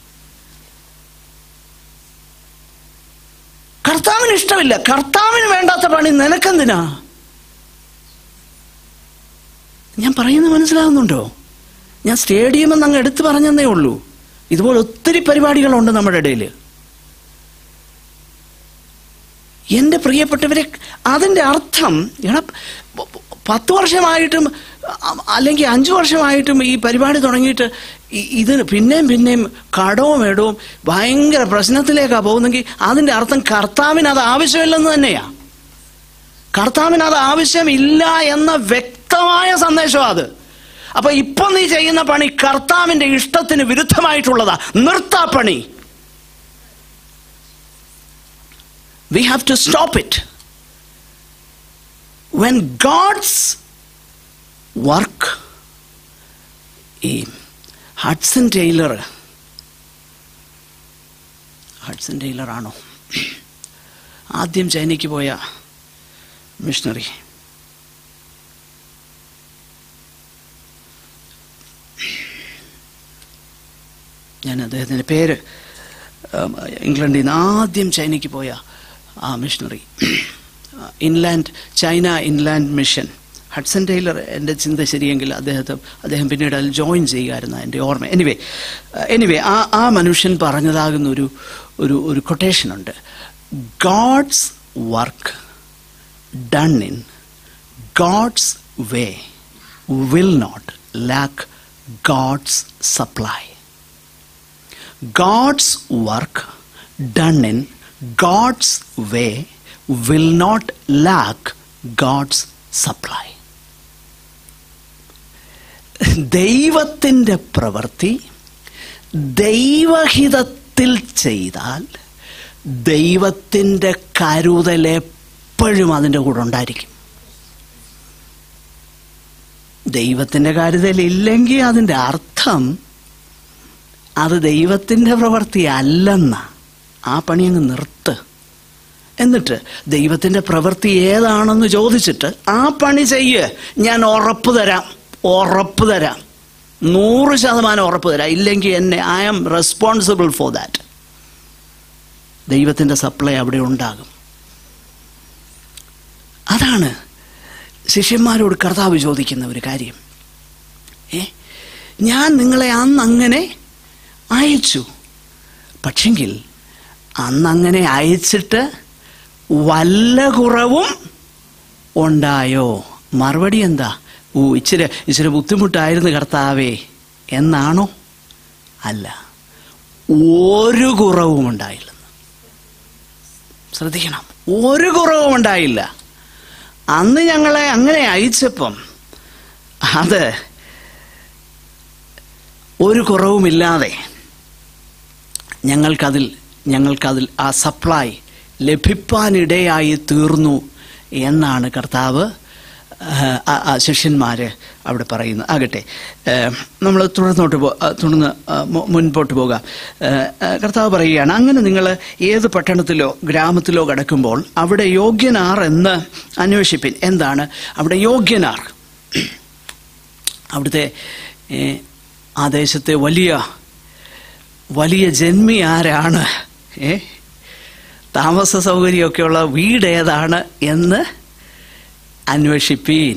കർത്താവിന് ഇഷ്ടമില്ല കർത്താവിന് വേണ്ടാത്ത പണി നിനക്കെന്തിനാ ഞാൻ പറയുന്നത് മനസ്സിലാകുന്നുണ്ടോ ഞാൻ സ്റ്റേഡിയം എന്ന് അങ്ങ് എടുത്തു പറഞ്ഞതേ ഉള്ളൂ ഇതുപോലെ ഒത്തിരി പരിപാടികളുണ്ട് നമ്മുടെ ഇടയിൽ എൻ്റെ പ്രിയപ്പെട്ടവരെ അതിൻ്റെ അർത്ഥം എടാ പ- പ- പത്ത് വർഷമായിട്ടും അ- അല്ലെങ്കിൽ അഞ്ചു വർഷമായിട്ടും ഈ പരിപാടി തുടങ്ങിയിട്ട് ഇ- ഇതിന് പിന്നെയും പിന്നെയും കടവും ഇടവും ഭയങ്കര പ്രശ്നത്തിലേക്കാണ് പോകുന്നെങ്കിൽ അതിൻ്റെ അർത്ഥം കർത്താവിന് അത് ആവശ്യമില്ലെന്ന് തന്നെയാ കർത്താവിന് അത് ആവശ്യമില്ല എന്ന വ്യക്തമായ സന്ദേശം അത് അപ്പൊ ഇപ്പൊ നീ ചെയ്യുന്ന പണി കർത്താവിന്റെ ഇഷ്ടത്തിന് വിരുദ്ധമായിട്ടുള്ളതാ നിർത്താ പണി we have to stop it when God's work ഈ ഹഡ്സൺ ടൈലർ ഹഡ്സൺ ടൈലർ ആണോ ആദ്യം ചൈനയ്ക്ക് പോയ മിഷണറി ഞാൻ അദ്ദേഹത്തിൻ്റെ പേര് ഉം, ഇംഗ്ലണ്ടിൽ നിന്ന് ആദ്യം ചൈനയ്ക്ക് പോയ ആ missionary inland China inland mission Hudson Taylor എൻ്റെ ചിന്ത ശരിയെങ്കിൽ അദ്ദേഹത്തെ അദ്ദേഹം പിന്നീട് അതിൽ ജോയിൻ ചെയ്യുമായിരുന്നു എൻ്റെ ഓർമ്മ എനിവേ എനിവേ ആ ആ മനുഷ്യൻ പറഞ്ഞതാകുന്ന ഒരു ഒരു ഒരു കൊട്ടേഷനുണ്ട് God's work done in God's way will not lack God's supply God's work done in God's way will not lack God's supply. ദൈവത്തിൻ്റെ പ്രവൃത്തി ദൈവഹിതത്തിൽ ചെയ്താൽ ദൈവത്തിൻ്റെ കരുതൽ എപ്പോഴും അതിൻ്റെ കൂടെ ഉണ്ടായിരിക്കും ദൈവത്തിൻ്റെ കരുതൽ ഇല്ലെങ്കിൽ അതിൻ്റെ അർത്ഥം അത് ദൈവത്തിൻ്റെ പ്രവൃത്തി അല്ലെന്ന ആ പണി അങ്ങ് നിർത്ത് എന്നിട്ട് ദൈവത്തിൻ്റെ പ്രവൃത്തി ഏതാണെന്ന് ചോദിച്ചിട്ട് ആ പണി ചെയ്യ് ഞാൻ ഉറപ്പ് തരാം ഉറപ്പ് തരാം നൂറ് ശതമാനം ഉറപ്പ് തരാം ഇല്ലെങ്കിൽ എന്നെ I am responsible for that ദൈവത്തിൻ്റെ സപ്ലൈ അവിടെ ഉണ്ടാകും അതാണ് ശിഷ്യന്മാരോട് കർത്താവ് ചോദിക്കുന്ന ഒരു കാര്യം ഏ ഞാൻ നിങ്ങളെ അന്ന് അങ്ങനെ അയച്ചു പക്ഷെങ്കിൽ അന്നങ്ങനെ അയച്ചിട്ട് വല്ല കുറവും ഉണ്ടായോ മറുപടി എന്താ ഓ ഇച്ചിരി ഇച്ചിരി ബുദ്ധിമുട്ടായിരുന്നു കർത്താവേ എന്നാണോ അല്ല ഒരു കുറവും ഉണ്ടായില്ലെന്ന് ശ്രദ്ധിക്കണം ഒരു കുറവും ഉണ്ടായില്ല അന്ന് ഞങ്ങളെ അങ്ങനെ അയച്ചപ്പം അത് ഒരു കുറവുമില്ലാതെ ഞങ്ങൾക്കതിൽ ഞങ്ങൾക്കതിൽ ആ സപ്ലൈ ലഭിപ്പാനിടയായി തീർന്നു എന്നാണ് കർത്താവ് ആ, ആ ശിഷ്യന്മാർ അവിടെ പറയുന്നത് ആകട്ടെ നമ്മൾ തുടർന്നോട്ട് പോ ആ, തുടർന്ന് ആ, മു- മുൻപോട്ട് പോകാം ഏ, ആ, കർത്താവ് പറയുകയാണ് അങ്ങനെ നിങ്ങൾ ഏത് പട്ടണത്തിലോ ഗ്രാമത്തിലോ കിടക്കുമ്പോൾ അവിടെ യോഗ്യനാർ എന്ന് അന്വേഷിപ്പിൻ എന്താണ് അവിടെ യോഗ്യനാർ അവിടുത്തെ ഏ, ആ ദേശത്തെ വലിയ വലിയ ജന്മി ആരാണ് ഏ താമസ സൗകര്യമൊക്കെയുള്ള വീട് ഏതാണ് എന്ന് അന്വേഷിപ്പീൻ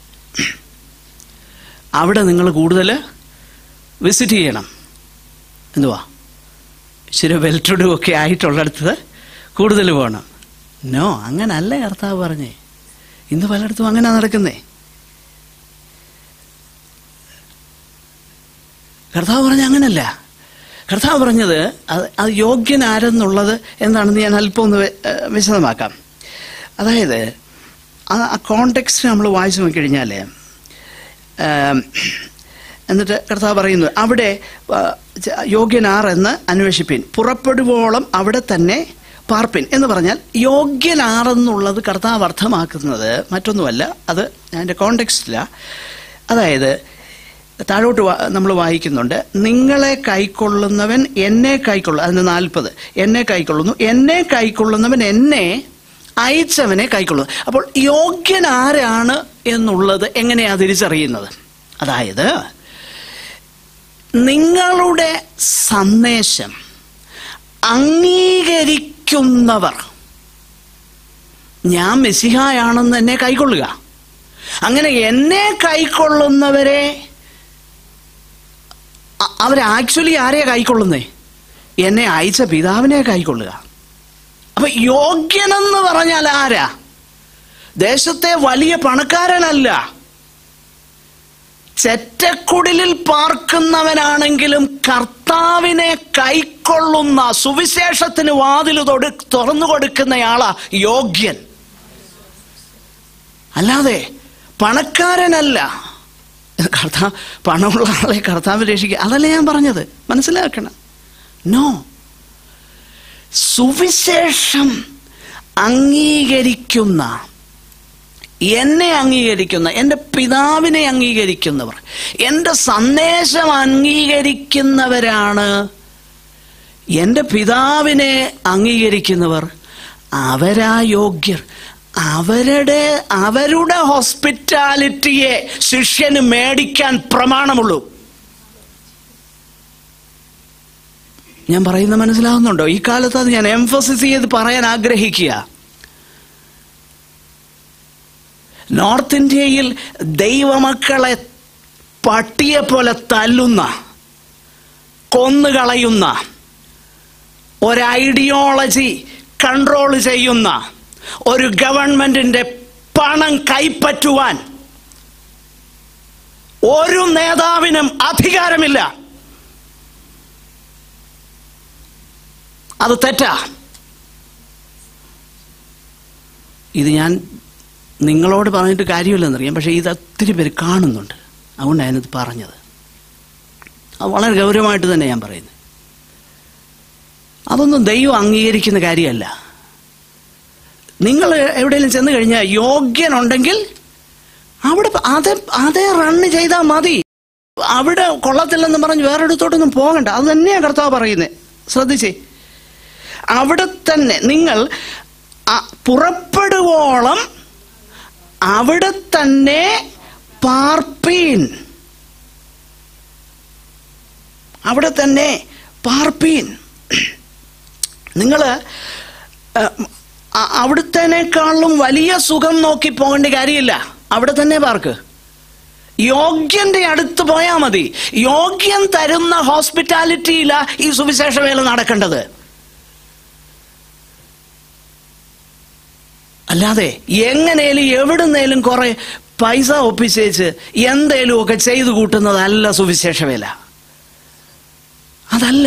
അവിടെ നിങ്ങൾ കൂടുതൽ വിസിറ്റ് ചെയ്യണം എന്തുവാ ഇച്ചിരി വെൽറ്റുഡും ഒക്കെ ആയിട്ടുള്ളിടത്ത് കൂടുതൽ പോകണം നോ അങ്ങനല്ല കർത്താവ് പറഞ്ഞേ ഇന്ന് പലയിടത്തും അങ്ങനെ നടക്കുന്നേ കർത്താവ് പറഞ്ഞ അങ്ങനല്ല കർത്താവ് പറഞ്ഞത് അത് അത് യോഗ്യനാരെന്നുള്ളത് എന്താണെന്ന് ഞാൻ അല്പം ഒന്ന് വെ- ഏഹ് വിശദമാക്കാം അതായത് ആ ആ കോണ്ടെക്സ്റ്റ് നമ്മൾ വായിച്ചു നോക്കിക്കഴിഞ്ഞാൽ എന്നിട്ട് കർത്താവ് പറയുന്നു അവിടെ ആ, ച- യോഗ്യനാർ എന്ന് അന്വേഷിപ്പിൻ പുറപ്പെടുവോളം അവിടെ തന്നെ പാർപ്പിൻ എന്ന് പറഞ്ഞാൽ യോഗ്യനാറെന്നുള്ളത് കർത്താവ് അർത്ഥമാക്കുന്നത് മറ്റൊന്നുമല്ല അത് അതിൻ്റെ കോണ്ടെക്സ്റ്റില അതായത് താഴോട്ട് നമ്മൾ വായിക്കുന്നുണ്ട് നിങ്ങളെ കൈക്കൊള്ളുന്നവൻ എന്നെ കൈക്കൊള്ളും അതിന് നാൽപ്പത് എന്നെ കൈക്കൊള്ളുന്നു എന്നെ കൈക്കൊള്ളുന്നവൻ എന്നെ അയച്ചവനെ കൈക്കൊള്ളുന്നു അപ്പോൾ യോഗ്യൻ ആരാണ് എന്നുള്ളത് എങ്ങനെയാ തിരിച്ചറിയുന്നത് അതായത് നിങ്ങളുടെ സന്ദേശം അംഗീകരിക്കുന്നവർ ഞാൻ മെസ്സിഹായാണെന്ന് എന്നെ കൈക്കൊള്ളുക അങ്ങനെ എന്നെ കൈക്കൊള്ളുന്നവരെ അ- അവർ ആക്ച്വലി ആരെയാ കൈക്കൊള്ളുന്നേ എന്നെ അയച്ച പിതാവിനെ കൈക്കൊള്ളുക അപ്പൊ യോഗ്യനെന്ന് പറഞ്ഞാൽ ആരാ ദേശത്തെ വലിയ പണക്കാരനല്ല ചെറ്റക്കുടിലിൽ പാർക്കുന്നവനാണെങ്കിലും കർത്താവിനെ കൈക്കൊള്ളുന്ന സുവിശേഷത്തിന് വാതിൽ തൊടു തുറന്നു കൊടുക്കുന്നയാളാ യോഗ്യൻ അല്ലാതെ പണക്കാരനല്ല കർത്താവ് പണമുള്ള ആളെ കർത്താവ് രക്ഷിക്കുക അതല്ല ഞാൻ പറഞ്ഞത് മനസ്സിലാക്കണം നോ സുവിശേഷം അംഗീകരിക്കുന്ന എന്നെ അംഗീകരിക്കുന്ന എൻ്റെ പിതാവിനെ അംഗീകരിക്കുന്നവർ എൻ്റെ സന്ദേശം അംഗീകരിക്കുന്നവരാണ് എൻ്റെ പിതാവിനെ അംഗീകരിക്കുന്നവർ അവരാ യോഗ്യർ അവരുടെ അവരുടെ ഹോസ്പിറ്റാലിറ്റിയെ ശിഷ്യന് മേടിക്കാൻ പ്രമാണമുള്ളൂ ഞാൻ പറയുന്ന മനസ്സിലാവുന്നുണ്ടോ ഈ കാലത്ത് അത് ഞാൻ എംഫസിസ് ചെയ്ത് പറയാൻ ആഗ്രഹിക്കുക നോർത്ത് ഇന്ത്യയിൽ ദൈവമക്കളെ പട്ടിയെ പോലെ തല്ലുന്ന കൊന്നുകളയുന്ന ഒരു ഐഡിയോളജി കൺട്രോൾ ചെയ്യുന്ന ഒരു ഗവൺമെന്റിന്റെ പണം കൈപ്പറ്റുവാൻ ഒരു നേതാവിനും അധികാരമില്ല അത് തെറ്റാ ഇത് ഞാൻ നിങ്ങളോട് പറഞ്ഞിട്ട് കാര്യമില്ലെന്നറിയാം പക്ഷേ ഇത് ഒത്തിരി പേര് കാണുന്നുണ്ട് അതുകൊണ്ട് ഞാനിത് പറഞ്ഞത് അത് വളരെ ഗൗരവമായിട്ട് തന്നെ ഞാൻ പറയുന്നത് അതൊന്നും ദൈവം അംഗീകരിക്കുന്ന കാര്യമല്ല നിങ്ങൾ എവിടെയെങ്കിലും ചെന്ന് കഴിഞ്ഞാൽ യോഗ്യനുണ്ടെങ്കിൽ അവിടെ അതേ അതേ റണ്ണ് ചെയ്താൽ മതി അവിടെ കൊള്ളത്തില്ലെന്ന് പറഞ്ഞ് വേറെടുത്തോട്ടൊന്നും പോകണ്ട അത് തന്നെയാണ് കർത്താവ് പറയുന്നത് ശ്രദ്ധിച്ചേ അവിടെ തന്നെ നിങ്ങൾ അ- പുറപ്പെടുവോളം അവിടെ തന്നെ പാർപ്പീൻ അവിടെ തന്നെ പാർപ്പീൻ നിങ്ങൾ അവിടുത്തേനേക്കാളും വലിയ സുഖം നോക്കി പോകേണ്ട കാര്യമില്ല അവിടെ തന്നെ പാർക്ക് യോഗ്യന്റെ അടുത്ത് പോയാൽ മതി യോഗ്യൻ തരുന്ന ഹോസ്പിറ്റാലിറ്റിയില ഈ സുവിശേഷ വേല നടക്കേണ്ടത് അല്ലാതെ എങ്ങനെയും എവിടുന്നേലും കുറെ പൈസ ഒപ്പിച്ചേച്ച് എന്തേലും ഒക്കെ ചെയ്തു കൂട്ടുന്നതല്ല സുവിശേഷ വേല അതല്ല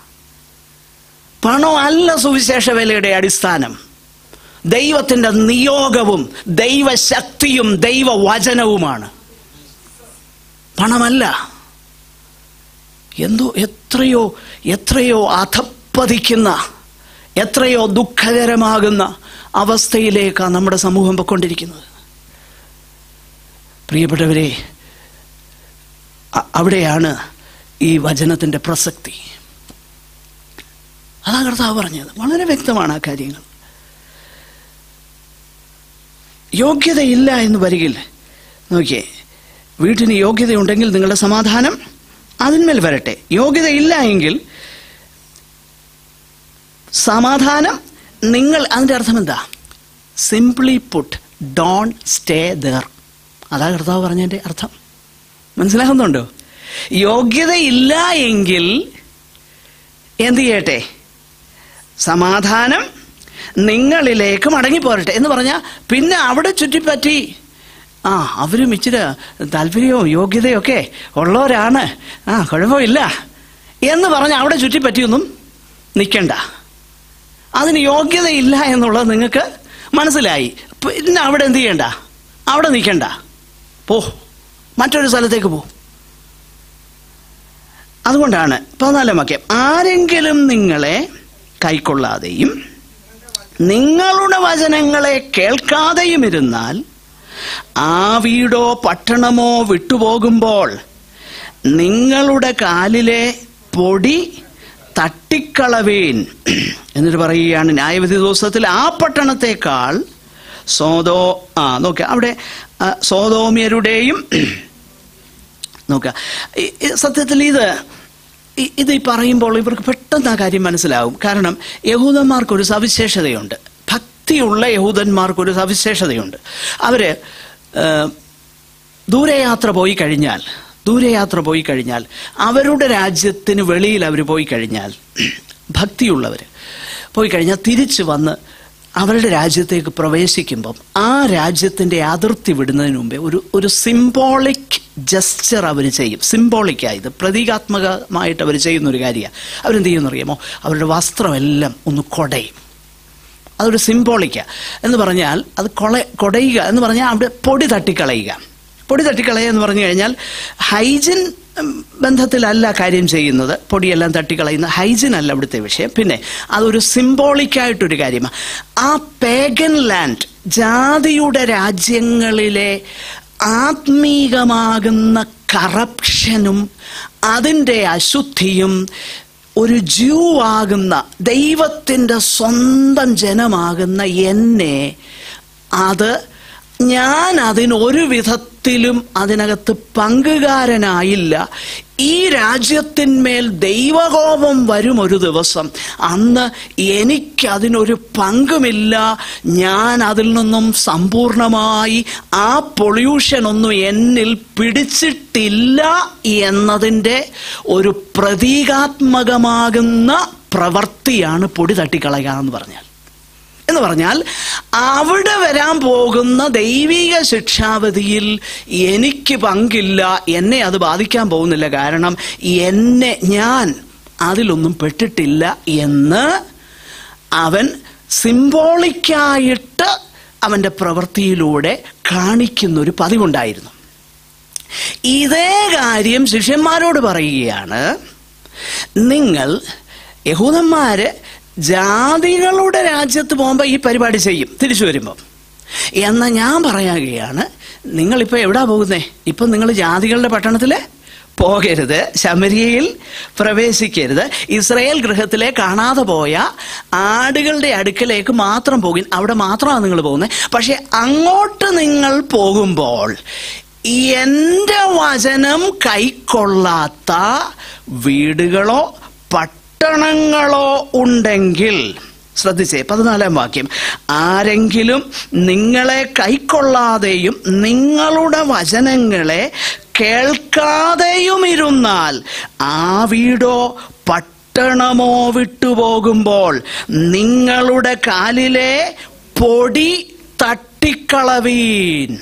പണം അല്ല സുവിശേഷ വേലയുടെ അടിസ്ഥാനം ദൈവത്തിന്റെ നിയോഗവും ദൈവശക്തിയും ദൈവവചനവുമാണ് പണമല്ല എന്തോ എത്രയോ എത്രയോ അധപ്പതിക്കുന്ന എത്രയോ ദുഃഖകരമാകുന്ന അവസ്ഥയിലേക്കാണ് നമ്മുടെ സമൂഹം പൊയ്ക്കൊണ്ടിരിക്കുന്നത് പ്രിയപ്പെട്ടവരെ അ- അവിടെയാണ് ഈ വചനത്തിന്റെ പ്രസക്തി അതാ കർത്താവ് പറഞ്ഞത് വളരെ വ്യക്തമാണ് ആ കാര്യങ്ങൾ യോഗ്യതയില്ല എന്ന് വരികിൽ നോക്കിയേ വീട്ടിന് യോഗ്യതയുണ്ടെങ്കിൽ നിങ്ങളുടെ സമാധാനം അതിന്മേൽ വരട്ടെ യോഗ്യതയില്ല എങ്കിൽ സമാധാനം നിങ്ങൾ അതിൻ്റെ അർത്ഥം എന്താ simply put don't stay there അതാ കർത്താവ് പറഞ്ഞതിൻ്റെ അർത്ഥം മനസ്സിലാകുന്നുണ്ടോ യോഗ്യതയില്ല എങ്കിൽ എന്ത് ചെയ്യട്ടെ സമാധാനം നിങ്ങളിലേക്ക് മടങ്ങിപ്പോരട്ടെ എന്ന് പറഞ്ഞാൽ പിന്നെ അവിടെ ചുറ്റിപ്പറ്റി ആ അവരും ഇച്ചിരി താല്പര്യവും യോഗ്യതയും ഒക്കെ ഉള്ളവരാണ് ആ കുഴപ്പമില്ല എന്ന് പറഞ്ഞ് അവിടെ ചുറ്റിപ്പറ്റിയൊന്നും നിൽക്കണ്ട അതിന് യോഗ്യതയില്ല എന്നുള്ളത് നിങ്ങൾക്ക് മനസ്സിലായി പിന്നെ അവിടെ എന്ത് ചെയ്യണ്ട അവിടെ നിൽക്കണ്ട പോ മറ്റൊരു സ്ഥലത്തേക്ക് പോ അതുകൊണ്ടാണ് പതിനാലാം വാക്യം ആരെങ്കിലും നിങ്ങളെ കൈക്കൊള്ളാതെയും നിങ്ങളുടെ വചനങ്ങളെ കേൾക്കാതെയും ഇരുന്നാൽ ആ വീടോ പട്ടണമോ വിട്ടുപോകുമ്പോൾ നിങ്ങളുടെ കാലിലെ പൊടി തട്ടിക്കളവീൻ എന്നിട്ട് പറയുകയാണ് ന്യായവിധി ദിവസത്തിൽ ആ പട്ടണത്തെക്കാൾ സോതോ ആ നോക്കുക അവിടെ ആ, സോതോമ്യരുടെയും നോക്കുക ഈ- ഈ സത്യത്തിൽ ഇത് ഇ- ഇത് ഈ പറയുമ്പോൾ ഇവർക്ക് പെട്ടെന്ന് ആ കാര്യം മനസ്സിലാവും കാരണം യഹൂദന്മാർക്കൊരു സവിശേഷതയുണ്ട് ഭക്തിയുള്ള യഹൂദന്മാർക്കൊരു സവിശേഷതയുണ്ട് അവര് ആ, ദൂരയാത്ര പോയി കഴിഞ്ഞാൽ ദൂരയാത്ര പോയി കഴിഞ്ഞാൽ അവരുടെ രാജ്യത്തിന് വെളിയിൽ അവർ പോയി കഴിഞ്ഞാൽ ഭക്തിയുള്ളവർ പോയി കഴിഞ്ഞാൽ തിരിച്ചു വന്ന് അവരുടെ രാജ്യത്തേക്ക് പ്രവേശിക്കുമ്പം ആ രാജ്യത്തിൻ്റെ അതിർത്തി വിടുന്നതിന് മുമ്പേ ഒരു ഒരു സിംബോളിക് ജസ്റ്റർ അവർ ചെയ്യും സിംബോളിക്കായി ഇത് പ്രതീകാത്മകമായിട്ട് അവർ ചെയ്യുന്ന ഒരു കാര്യമാണ് അവരെന്ത് ചെയ്യുമെന്നറിയാമോ അവരുടെ വസ്ത്രമെല്ലാം ഒന്ന് കൊടയും അതൊരു സിംബോളിക്ക എന്ന് പറഞ്ഞാൽ അത് കൊള കൊടയുക എന്ന് പറഞ്ഞാൽ അവിടെ പൊടി തട്ടിക്കളയുക പൊടി തട്ടിക്കളയുക എന്ന് പറഞ്ഞു കഴിഞ്ഞാൽ ഹൈജിൻ ഉം, ബന്ധത്തിലല്ല കാര്യം ചെയ്യുന്നത് പൊടിയെല്ലാം തട്ടിക്കളയുന്ന ഹൈജിൻ അല്ല ഇവിടുത്തെ വിഷയം പിന്നെ അതൊരു സിംബോളിക്കായിട്ടൊരു കാര്യമാണ് ആ പേഗൻ ലാൻഡ് ജാതിയുടെ രാജ്യങ്ങളിലെ ആത്മീകമാകുന്ന കറപ്ഷനും അതിൻ്റെ അശുദ്ധിയും ഒരു ജ്യൂ ആകുന്ന ദൈവത്തിൻ്റെ സ്വന്തം ജനമാകുന്ന എന്നെ അത് ഞാൻ അതിനൊരു വിധത്തിലും അതിനകത്ത് പങ്കുകാരനായില്ല ഈ രാജ്യത്തിന്മേൽ ദൈവകോപം വരും ഒരു ദിവസം അന്ന് എനിക്കതിനൊരു പങ്കുമില്ല ഞാൻ അതിൽ നിന്നും സമ്പൂർണമായി ആ പൊള്യൂഷൻ ഒന്നും എന്നിൽ പിടിച്ചിട്ടില്ല എന്നതിൻ്റെ ഒരു പ്രതീകാത്മകമാകുന്ന പ്രവൃത്തിയാണ് പൊടി തട്ടിക്കളയുക എന്ന് പറഞ്ഞാൽ എന്ന് പറഞ്ഞാൽ അവിടെ വരാൻ പോകുന്ന ദൈവിക ശിക്ഷാവധിയിൽ എനിക്ക് പങ്കില്ല എന്നെ അത് ബാധിക്കാൻ പോകുന്നില്ല കാരണം എന്നെ ഞാൻ അതിലൊന്നും പെട്ടിട്ടില്ല എന്ന് അവൻ സിംബോളിക്കായിട്ട് അവൻ്റെ പ്രവൃത്തിയിലൂടെ കാണിക്കുന്നൊരു പതിവുണ്ടായിരുന്നു ഇതേ കാര്യം ശിഷ്യന്മാരോട് പറയുകയാണ് നിങ്ങൾ യഹൂദന്മാര് ജാതികളുടെ രാജ്യത്ത് പോകുമ്പോൾ ഈ പരിപാടി ചെയ്യും തിരിച്ചു വരുമ്പോൾ എന്നാൽ ഞാൻ പറയാകുകയാണ് നിങ്ങളിപ്പോൾ എവിടാ പോകുന്നേ ഇപ്പം നിങ്ങൾ ജാതികളുടെ പട്ടണത്തിൽ പോകരുത് ശമരിയയിൽ പ്രവേശിക്കരുത് ഇസ്രയേൽ ഗൃഹത്തിലെ കാണാതെ പോയ ആടുകളുടെ അടുക്കലേക്ക് മാത്രം പോകും അവിടെ മാത്രമാണ് നിങ്ങൾ പോകുന്നത് പക്ഷെ അങ്ങോട്ട് നിങ്ങൾ പോകുമ്പോൾ എൻ്റെ വചനം കൈക്കൊള്ളാത്ത വീടുകളോ പട്ടണങ്ങളോ ഉണ്ടെങ്കിൽ ശ്രദ്ധിച്ചേ പതിനാലാം വാക്യം ആരെങ്കിലും നിങ്ങളെ കൈക്കൊള്ളാതെയും നിങ്ങളുടെ വചനങ്ങളെ കേൾക്കാതെയും ഇരുന്നാൽ ആ വീടോ പട്ടണമോ വിട്ടുപോകുമ്പോൾ നിങ്ങളുടെ കാലിലെ പൊടി തട്ടിക്കളവീൻ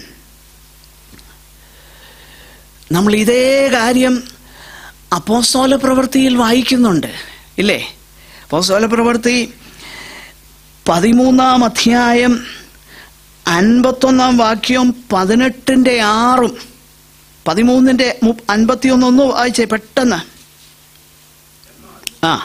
നമ്മൾ ഇതേ കാര്യം അപ്പോസ്തോല പ്രവൃത്തിയിൽ വായിക്കുന്നുണ്ട് ഇല്ലേ അപ്പോസ്തോല പ്രവൃത്തി പതിമൂന്നാം അധ്യായം അൻപത്തൊന്നാം വാക്യവും പതിനെട്ടിൻ്റെ ആറും പതിമൂന്നിൻ്റെ മു- അൻപത്തിയൊന്നൊന്ന് വായിച്ചേ പെട്ടെന്ന് ആ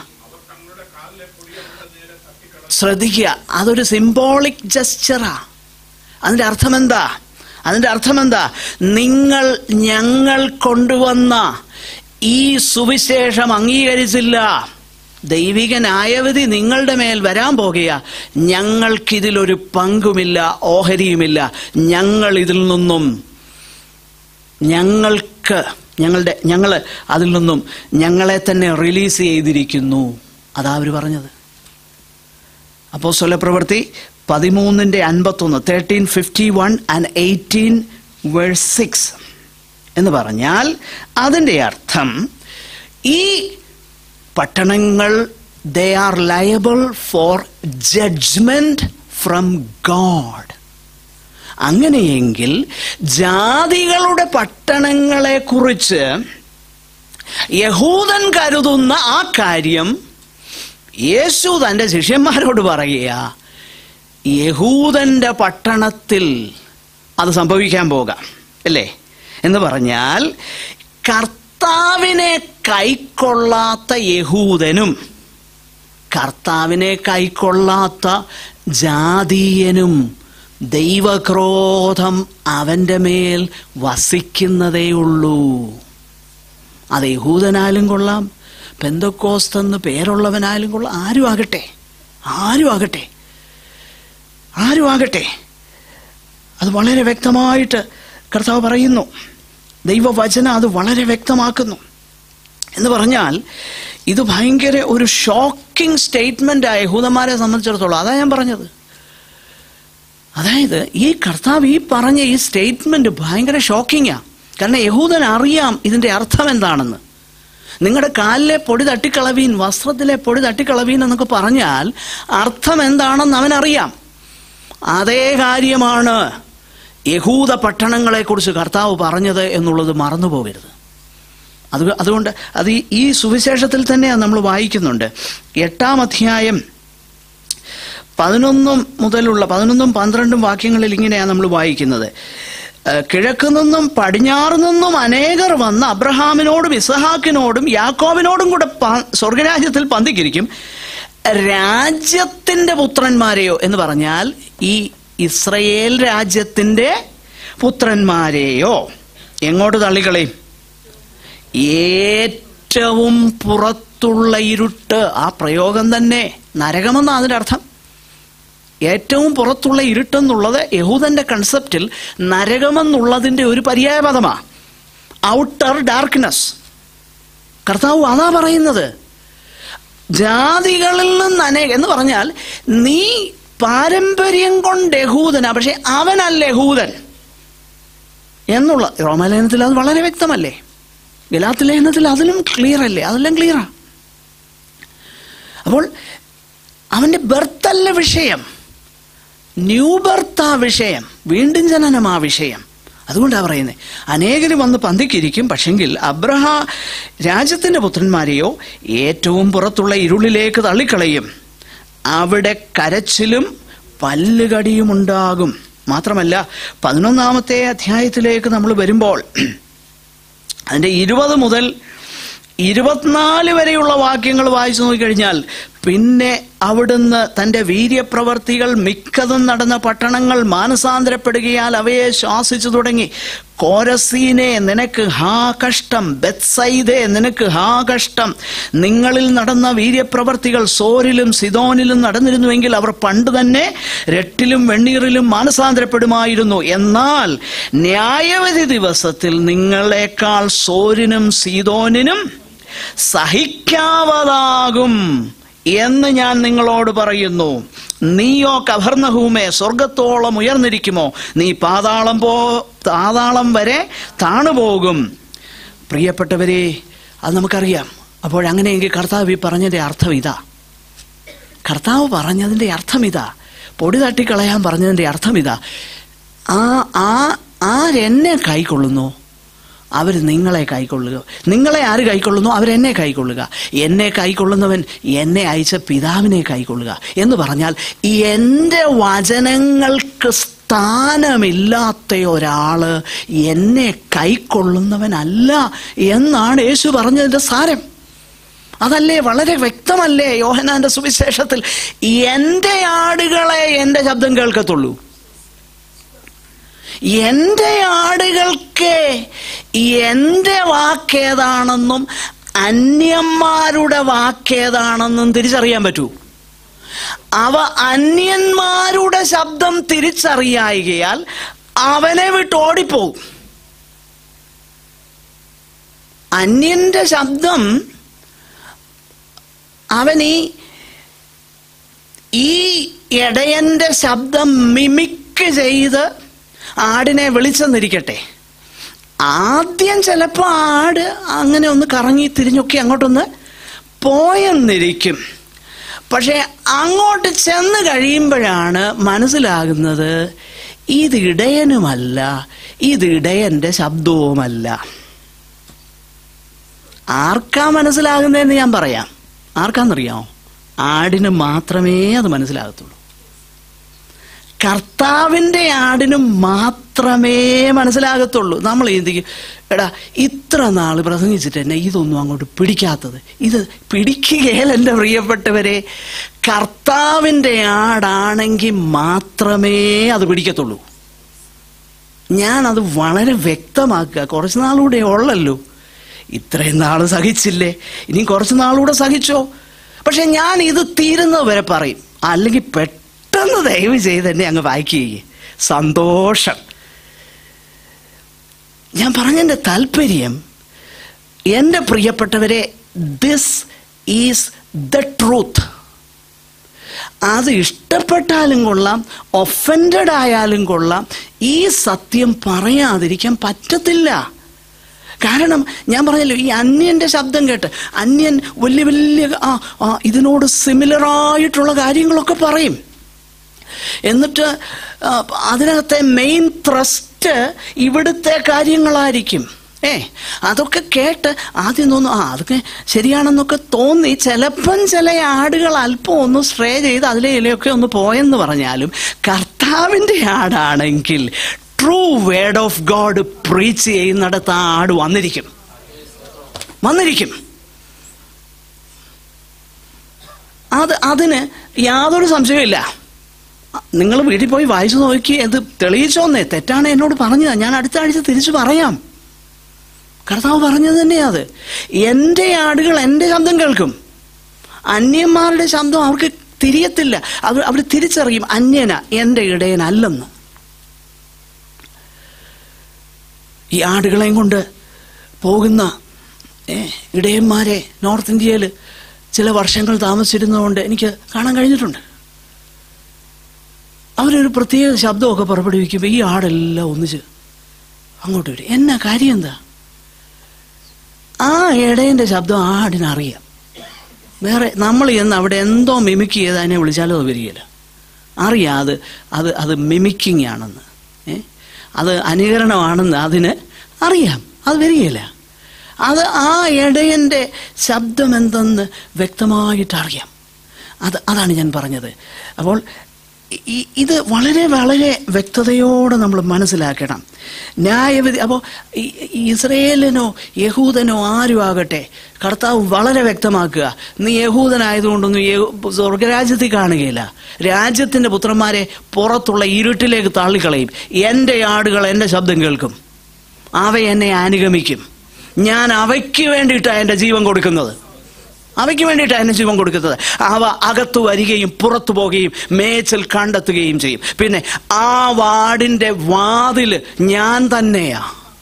ശ്രദ്ധിക്കുക അതൊരു സിംബോളിക് ജസ്റ്ററാ അതിൻ്റെ അർത്ഥം എന്താ അതിൻ്റെ അർത്ഥം എന്താ നിങ്ങൾ ഞങ്ങൾ കൊണ്ടുവന്ന ഈ സുവിശേഷം അംഗീകരിച്ചില്ല ദൈവിക ന്യായവിധി നിങ്ങളുടെ മേൽ വരാൻ പോകുക ഞങ്ങൾക്കിതിലൊരു പങ്കുമില്ല ഓഹരിയുമില്ല ഞങ്ങൾ ഇതിൽ നിന്നും ഞങ്ങൾക്ക് ഞങ്ങളുടെ ഞങ്ങൾ അതിൽ നിന്നും ഞങ്ങളെ തന്നെ റിലീസ് ചെയ്തിരിക്കുന്നു അതാ അവർ പറഞ്ഞത് അപ്പോൾ സ്വലപ്രവൃത്തി പതിമൂന്നിൻ്റെ അൻപത്തൊന്ന് thirteen fifty one and eighteen verse six എന്ന് പറഞ്ഞാൽ അതിൻ്റെ അർത്ഥം ഈ പട്ടണങ്ങൾ they are liable for judgement from God അങ്ങനെയെങ്കിൽ ജാതികളുടെ പട്ടണങ്ങളെ കുറിച്ച് യഹൂദൻ കരുതുന്ന ആ കാര്യം യേശു തൻ്റെ ശിഷ്യന്മാരോട് പറയുക യഹൂദന്റെ പട്ടണത്തിൽ അത് സംഭവിക്കാൻ പോകാം അല്ലേ എന്ന് പറഞ്ഞാൽ കർത്താവിനെ കൈക്കൊള്ളാത്ത യഹൂദനും കർത്താവിനെ കൈക്കൊള്ളാത്ത ജാതീയനും ദൈവക്രോധം അവൻ്റെ മേൽ വസിക്കുന്നതേയുള്ളൂ അത് യഹൂദനായാലും കൊള്ളാം പെന്തക്കോസ്തെന്ന് പേരുള്ളവനായാലും കൊള്ളാം ആരും ആകട്ടെ ആരും ആകട്ടെ ആരും ആകട്ടെ അത് വളരെ വ്യക്തമായിട്ട് കർത്താവ് പറയുന്നു ദൈവവചന അത് വളരെ വ്യക്തമാക്കുന്നു എന്ന് പറഞ്ഞാൽ ഇത് ഭയങ്കര ഒരു ഷോക്കിംഗ് സ്റ്റേറ്റ്മെൻ്റ് ആയ യഹൂദന്മാരെ സംബന്ധിച്ചിടത്തോളം അതാ ഞാൻ പറഞ്ഞത് അതായത് ഈ കർത്താവ് ഈ പറഞ്ഞ ഈ സ്റ്റേറ്റ്മെന്റ് ഭയങ്കര ഷോക്കിങ്ങാ കാരണം യഹൂദൻ അറിയാം ഇതിന്റെ അർത്ഥം എന്താണെന്ന് നിങ്ങളുടെ കാലിലെ പൊടി തട്ടിക്കളവീൻ വസ്ത്രത്തിലെ പൊടി തട്ടിക്കളവീൻ എന്നൊക്കെ പറഞ്ഞാൽ അർത്ഥം എന്താണെന്ന് അവനറിയാം അതേ കാര്യമാണ് യഹൂദ പട്ടണങ്ങളെക്കുറിച്ച് കർത്താവ് പറഞ്ഞത് എന്നുള്ളത് മറന്നു പോകരുത് അത് അതുകൊണ്ട് അത് ഈ- ഈ സുവിശേഷത്തിൽ തന്നെയാണ് നമ്മൾ വായിക്കുന്നുണ്ട് എട്ടാം അധ്യായം പതിനൊന്നും മുതലുള്ള പതിനൊന്നും പന്ത്രണ്ടും വാക്യങ്ങളിൽ ഇങ്ങനെയാണ് നമ്മൾ വായിക്കുന്നത് ഏഹ്, കിഴക്ക് നിന്നും പടിഞ്ഞാറ് നിന്നും അനേകർ വന്ന് അബ്രഹാമിനോടും ഇസഹാക്കിനോടും യാക്കോബിനോടും കൂടെ പ- സ്വർഗരാജ്യത്തിൽ പന്തിക്കിരിക്കും രാജ്യത്തിന്റെ പുത്രന്മാരെയോ എന്ന് പറഞ്ഞാൽ ഈ ഇസ്രയേൽ രാജ്യത്തിന്റെ പുത്രന്മാരെയോ എങ്ങോട്ട് തള്ളിക്കളയും ഏറ്റവും പുറത്തുള്ള ഇരുട്ട് ആ പ്രയോഗം തന്നെ നരകമെന്നാണ് അതിന്റെ അർത്ഥം ഏറ്റവും പുറത്തുള്ള ഇരുട്ടെന്നുള്ളത് യഹൂദന്റെ കൺസെപ്റ്റിൽ നരകമെന്നുള്ളതിന്റെ ഒരു പര്യായപദമാണ് ഔട്ടർ ഡാർക്ക്നെസ് കർത്താവ് അതാ പറയുന്നത് ജാതികളിൽ നിന്ന് അനേക എന്ന് പറഞ്ഞാൽ നീ പാരമ്പര്യം കൊണ്ട് യഹൂദനാ പക്ഷെ അവനല്ല യഹൂദൻ എന്നുള്ള റോമാലേഖനത്തിൽ അത് വളരെ വ്യക്തമല്ലേ ഗലാത്ത് ലേഖനത്തിൽ അതിലും ക്ലിയർ അല്ലേ അതെല്ലാം ക്ലിയറാ അപ്പോൾ അവന്റെ ബർത്ത് അല്ല വിഷയം ന്യൂ ബർത്ത് ആ വിഷയം വീണ്ടും ജനനം ആ വിഷയം അതുകൊണ്ടാണ് പറയുന്നത് അനേകരും വന്ന് പന്തിക്കിരിക്കും പക്ഷെങ്കിൽ അബ്രഹാ രാജ്യത്തിന്റെ പുത്രന്മാരെയോ ഏറ്റവും പുറത്തുള്ള ഇരുളിലേക്ക് തള്ളിക്കളയും അവിടെ കരച്ചിലും പല്ലുകടിയും ഉണ്ടാകും മാത്രമല്ല പതിനൊന്നാമത്തെ അധ്യായത്തിലേക്ക് നമ്മൾ വരുമ്പോൾ അതിന്റെ ഇരുപത് മുതൽ ഇരുപത്തിനാല് വരെയുള്ള വാക്യങ്ങൾ വായിച്ചു നോക്കിക്കഴിഞ്ഞാൽ പിന്നെ അവിടുന്ന് തന്റെ വീര്യപ്രവർത്തികൾ മിക്കതും നടന്ന പട്ടണങ്ങൾ മാനസാന്തരപ്പെടുകയാൽ അവയെ ശ്വാസിച്ചു തുടങ്ങി കോരസീനെ നിനക്ക് ഹാ കഷ്ടം ബെത്സൈദേ നിനക്ക് ഹാ കഷ്ടം നിങ്ങളിൽ നടന്ന വീര്യപ്രവർത്തികൾ സോരിലും സിദോനിലും നടന്നിരുന്നുവെങ്കിൽ അവർ പണ്ട് തന്നെ രട്ടിലും വെണ്ണീറിലും മാനസാന്തരപ്പെടുമായിരുന്നു എന്നാൽ ന്യായവധി ദിവസത്തിൽ നിങ്ങളെക്കാൾ സോരിനും സീതോനിനും സഹിക്കാവതാകും എന്ന് ഞാൻ നിങ്ങളോട് പറയുന്നു നീയോ കഭർണഹൂമേ സ്വർഗത്തോളം ഉയർന്നിരിക്കുമോ നീ പാതാളം പോ പാതാളം വരെ താണുപോകും പ്രിയപ്പെട്ടവരെ അത് നമുക്കറിയാം അപ്പോഴങ്ങനെയെങ്കിൽ കർത്താവ് ഈ പറഞ്ഞതിന്റെ അർത്ഥം ഇതാ കർത്താവ് പറഞ്ഞതിന്റെ അർത്ഥം ഇതാ പൊടി തട്ടിക്കളയാൻ പറഞ്ഞതിന്റെ അർത്ഥം ഇതാ ആ ആ ആരെന്നെ കൈക്കൊള്ളുന്നു അവർ നിങ്ങളെ കൈക്കൊള്ളുക നിങ്ങളെ ആര് കൈക്കൊള്ളുന്നു അവരെന്നെ കൈക്കൊള്ളുക എന്നെ കൈക്കൊള്ളുന്നവൻ എന്നെ അയച്ച പിതാവിനെ കൈക്കൊള്ളുക എന്ന് പറഞ്ഞാൽ എൻ്റെ വചനങ്ങൾക്ക് സ്ഥാനമില്ലാത്ത ഒരാള് എന്നെ കൈക്കൊള്ളുന്നവനല്ല എന്നാണ് യേശു പറഞ്ഞതിൻ്റെ സാരം അതല്ലേ വളരെ വ്യക്തമല്ലേ യോഹനാന്റെ സുവിശേഷത്തിൽ എൻ്റെ ആടുകളെ എൻ്റെ ശബ്ദം കേൾക്കത്തുള്ളൂ എൻ്റെ ആടുകൾക്ക് എൻ്റെ വാക്കേതാണെന്നും അന്യന്മാരുടെ വാക്കേതാണെന്നും തിരിച്ചറിയാൻ പറ്റൂ അവ അന്യന്മാരുടെ ശബ്ദം തിരിച്ചറിയായികയാൽ അവനെ വിട്ട് ഓടിപ്പോവും അന്യന്റെ ശബ്ദം അവൻ ഈ ഈ ഇടയന്റെ ശബ്ദം മിമിക്ക് ചെയ്ത് ആടിനെ വിളിച്ചെന്നിരിക്കട്ടെ ആദ്യം ചിലപ്പോൾ ആട് അങ്ങനെ ഒന്ന് കറങ്ങി തിരിഞ്ഞൊക്കെ അങ്ങോട്ടൊന്ന് പോയെന്നിരിക്കും പക്ഷെ അങ്ങോട്ട് ചെന്ന് കഴിയുമ്പോഴാണ് മനസ്സിലാകുന്നത് ഇത് ഇടയനുമല്ല ഇത് ഇടയന്റെ ശബ്ദവുമല്ല ആർക്കാ മനസ്സിലാകുന്നതെന്ന് ഞാൻ പറയാം ആർക്കാന്നറിയാമോ ആടിന് മാത്രമേ അത് മനസ്സിലാകത്തുള്ളൂ കർത്താവിൻ്റെ ആടിനും മാത്രമേ മനസ്സിലാകത്തുള്ളൂ നമ്മൾ ചിന്തിക്കും എടാ ഇത്ര നാൾ പ്രസംഗിച്ചിട്ട് എന്നെ ഇതൊന്നും അങ്ങോട്ട് പിടിക്കാത്തത് ഇത് പിടിക്കുകയല്ല എൻ്റെ പ്രിയപ്പെട്ടവരെ കർത്താവിൻ്റെ ആടാണെങ്കിൽ മാത്രമേ അത് പിടിക്കത്തുള്ളൂ ഞാനത് വളരെ വ്യക്തമാക്കുക കുറച്ച് നാളുകൂടെ ഉള്ളല്ലോ ഇത്രയും നാൾ സഹിച്ചില്ലേ ഇനി കുറച്ച് നാളുകൂടെ സഹിച്ചോ പക്ഷെ ഞാൻ ഇത് തീരുന്നത് വരെ പറയും അല്ലെങ്കിൽ പെട്ടെന്ന് ദയവ് ചെയ്ത് എന്നെ അങ്ങ് വായിക്കുകയെ സന്തോഷം ഞാൻ പറഞ്ഞതിൻ്റെ താല്പര്യം എൻ്റെ പ്രിയപ്പെട്ടവരെ ദിസ് ഈസ് ദ ട്രൂത്ത് അത് ഇഷ്ടപ്പെട്ടാലും കൊള്ളാം ഒഫൻഡഡ് ആയാലും കൊള്ളാം ഈ സത്യം പറയാതിരിക്കാൻ പറ്റത്തില്ല കാരണം ഞാൻ പറഞ്ഞല്ലോ ഈ അന്യന്റെ ശബ്ദം കേട്ട് അന്യൻ വലിയ വലിയ ആ ആ ഇതിനോട് സിമിലർ ആയിട്ടുള്ള കാര്യങ്ങളൊക്കെ പറയും എന്നിട്ട് ആ, അതിനകത്തെ മെയിൻ ത്രസ്റ്റ് ഇവിടുത്തെ കാര്യങ്ങളായിരിക്കും ഏ അതൊക്കെ കേട്ട് ആദ്യം തോന്നും ആ അതൊക്കെ ശരിയാണെന്നൊക്കെ തോന്നി ചിലപ്പം ചില ആടുകൾ അല്പം ഒന്ന് സ്ട്രേ ചെയ്ത് അതിലെ ഇലയൊക്കെ ഒന്ന് പോയെന്ന് പറഞ്ഞാലും കർത്താവിൻ്റെ ആടാണെങ്കിൽ true word of God preach ചെയ്യുന്നിടത്ത് ആ ആട് വന്നിരിക്കും വന്നിരിക്കും അത് അതിന് യാതൊരു സംശയമില്ല നിങ്ങൾ വീട്ടിൽ പോയി വായിച്ചു നോക്കി അത് തെളിയിച്ചോന്നേ തെറ്റാണ് എന്നോട് പറഞ്ഞത് ഞാൻ അടുത്ത ആഴ്ച തിരിച്ചു പറയാം കർത്താവ് പറഞ്ഞത് തന്നെയാ അത് എൻ്റെ ആടുകൾ എൻ്റെ ശബ്ദം കേൾക്കും അന്യന്മാരുടെ ശബ്ദം അവർക്ക് തിരിയത്തില്ല അവർ അവർ തിരിച്ചറിയും അന്യന എൻ്റെ ഇടയനല്ലെന്ന് ഈ ആടുകളെയും കൊണ്ട് പോകുന്ന ഏ, ഇടയന്മാരെ നോർത്ത് ഇന്ത്യയിൽ ചില വർഷങ്ങൾ താമസിച്ചിരുന്നതുകൊണ്ട് എനിക്ക് കാണാൻ കഴിഞ്ഞിട്ടുണ്ട് അവരൊരു പ്രത്യേക ശബ്ദമൊക്കെ പുറപ്പെടുവിക്കുമ്പോൾ ഈ ആടെല്ലാം ഒന്നിച്ച് അങ്ങോട്ട് വരും എന്നാ കാര്യം എന്താ ആ ഇടയൻ്റെ ശബ്ദം ആ ആടിനറിയാം വേറെ നമ്മൾ ചെന്ന് അവിടെ എന്തോ മിമിക്ക് ചെയ്ത് അതിനെ വിളിച്ചാലും അത് വരികയില്ല അറിയാം അത് അത് അത് മിമിക്കിങ് ആണെന്ന് ഏ അത് അനുകരണമാണെന്ന് അതിന് അറിയാം അത് വരികയില്ല അത് ആ ഇടയൻ്റെ ശബ്ദം എന്തെന്ന് വ്യക്തമായിട്ട് അറിയാം അത് അതാണ് ഞാൻ പറഞ്ഞത് അപ്പോൾ ഈ- ഇത് വളരെ വളരെ വ്യക്തതയോടെ നമ്മൾ മനസ്സിലാക്കണം ന്യായവിധി അപ്പോൾ ഇസ്രയേലിനോ യഹൂദനോ ആരും ആകട്ടെ കർത്താവ് വളരെ വ്യക്തമാക്കുക നീ യഹൂദനായതുകൊണ്ടൊന്നും യഹൂ- സ്വർഗരാജ്യത്തിൽ കാണുകയില്ല രാജ്യത്തിന്റെ പുത്രന്മാരെ പുറത്തുള്ള ഇരുട്ടിലേക്ക് തള്ളിക്കളയും എൻ്റെ ആടുകൾ എൻ്റെ ശബ്ദം കേൾക്കും അവ എന്നെ അനുഗമിക്കും ഞാൻ അവയ്ക്ക് വേണ്ടിയിട്ടാണ് എൻ്റെ ജീവൻ കൊടുക്കുന്നത് അവയ്ക്ക് വേണ്ടിയിട്ടാണ് എന്നെ ജീവൻ കൊടുക്കുന്നത് അവ അകത്തു വരികയും പുറത്തു പോകുകയും മേച്ചൽ കണ്ടെത്തുകയും ചെയ്യും പിന്നെ ആ വാടിന്റെ വാതില് ഞാൻ തന്നെയാ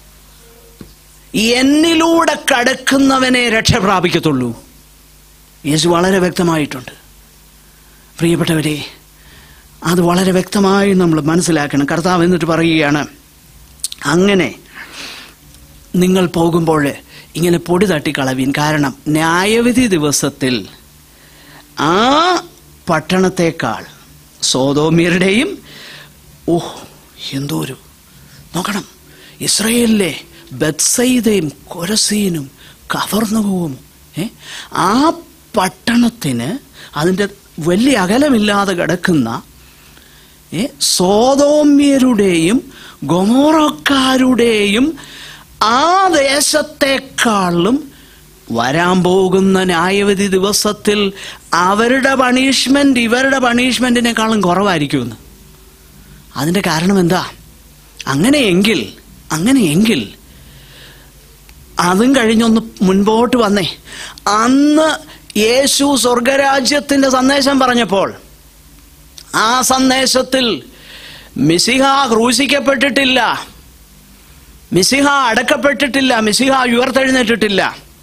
എന്നിലൂടെ കടക്കുന്നവനെ രക്ഷ പ്രാപിക്കത്തുള്ളൂ യേശു വളരെ വ്യക്തമായിട്ടുണ്ട് പ്രിയപ്പെട്ടവരെ അത് വളരെ വ്യക്തമായി നമ്മൾ മനസ്സിലാക്കണം കർത്താവ് എന്നിട്ട് പറയുകയാണ് അങ്ങനെ നിങ്ങൾ പോകുമ്പോൾ ഇങ്ങനെ പൊടി തട്ടിക്കളവീൻ കാരണം ന്യായവിധി ദിവസത്തിൽ ആ പട്ടണത്തേക്കാൾ സോതോമ്യരുടെയും ഓഹ് എന്തോ ഒരു നോക്കണം ഇസ്രയേലിലെ ബത്സൈദയും കൊരസീനും കവർന്നുപോകും ഏ ആ പട്ടണത്തിന് അതിൻ്റെ വലിയ അകലമില്ലാതെ കിടക്കുന്ന ഏ, സോതോമ്യരുടെയും ഗൊമോറക്കാരുടെയും ആ ദേശത്തെക്കാളും വരാൻ പോകുന്ന ന്യായവിധി ദിവസത്തിൽ അവരുടെ പണിഷ്മെന്റ് ഇവരുടെ പണിഷ്മെന്റിനേക്കാളും കുറവായിരിക്കുമെന്ന് അതിന്റെ കാരണം എന്താ അങ്ങനെയെങ്കിൽ അങ്ങനെയെങ്കിൽ അതും കഴിഞ്ഞൊന്ന് മുൻപോട്ട് വന്നേ അന്ന് യേശു സ്വർഗരാജ്യത്തിന്റെ സന്ദേശം പറഞ്ഞപ്പോൾ ആ സന്ദേശത്തിൽ മിസിഹ ക്രൂശിക്കപ്പെട്ടിട്ടില്ല മിസിഹ അടക്കപ്പെട്ടിട്ടില്ല മിസിഹ ഉയർത്തെഴുന്നേറ്റിട്ടില്ല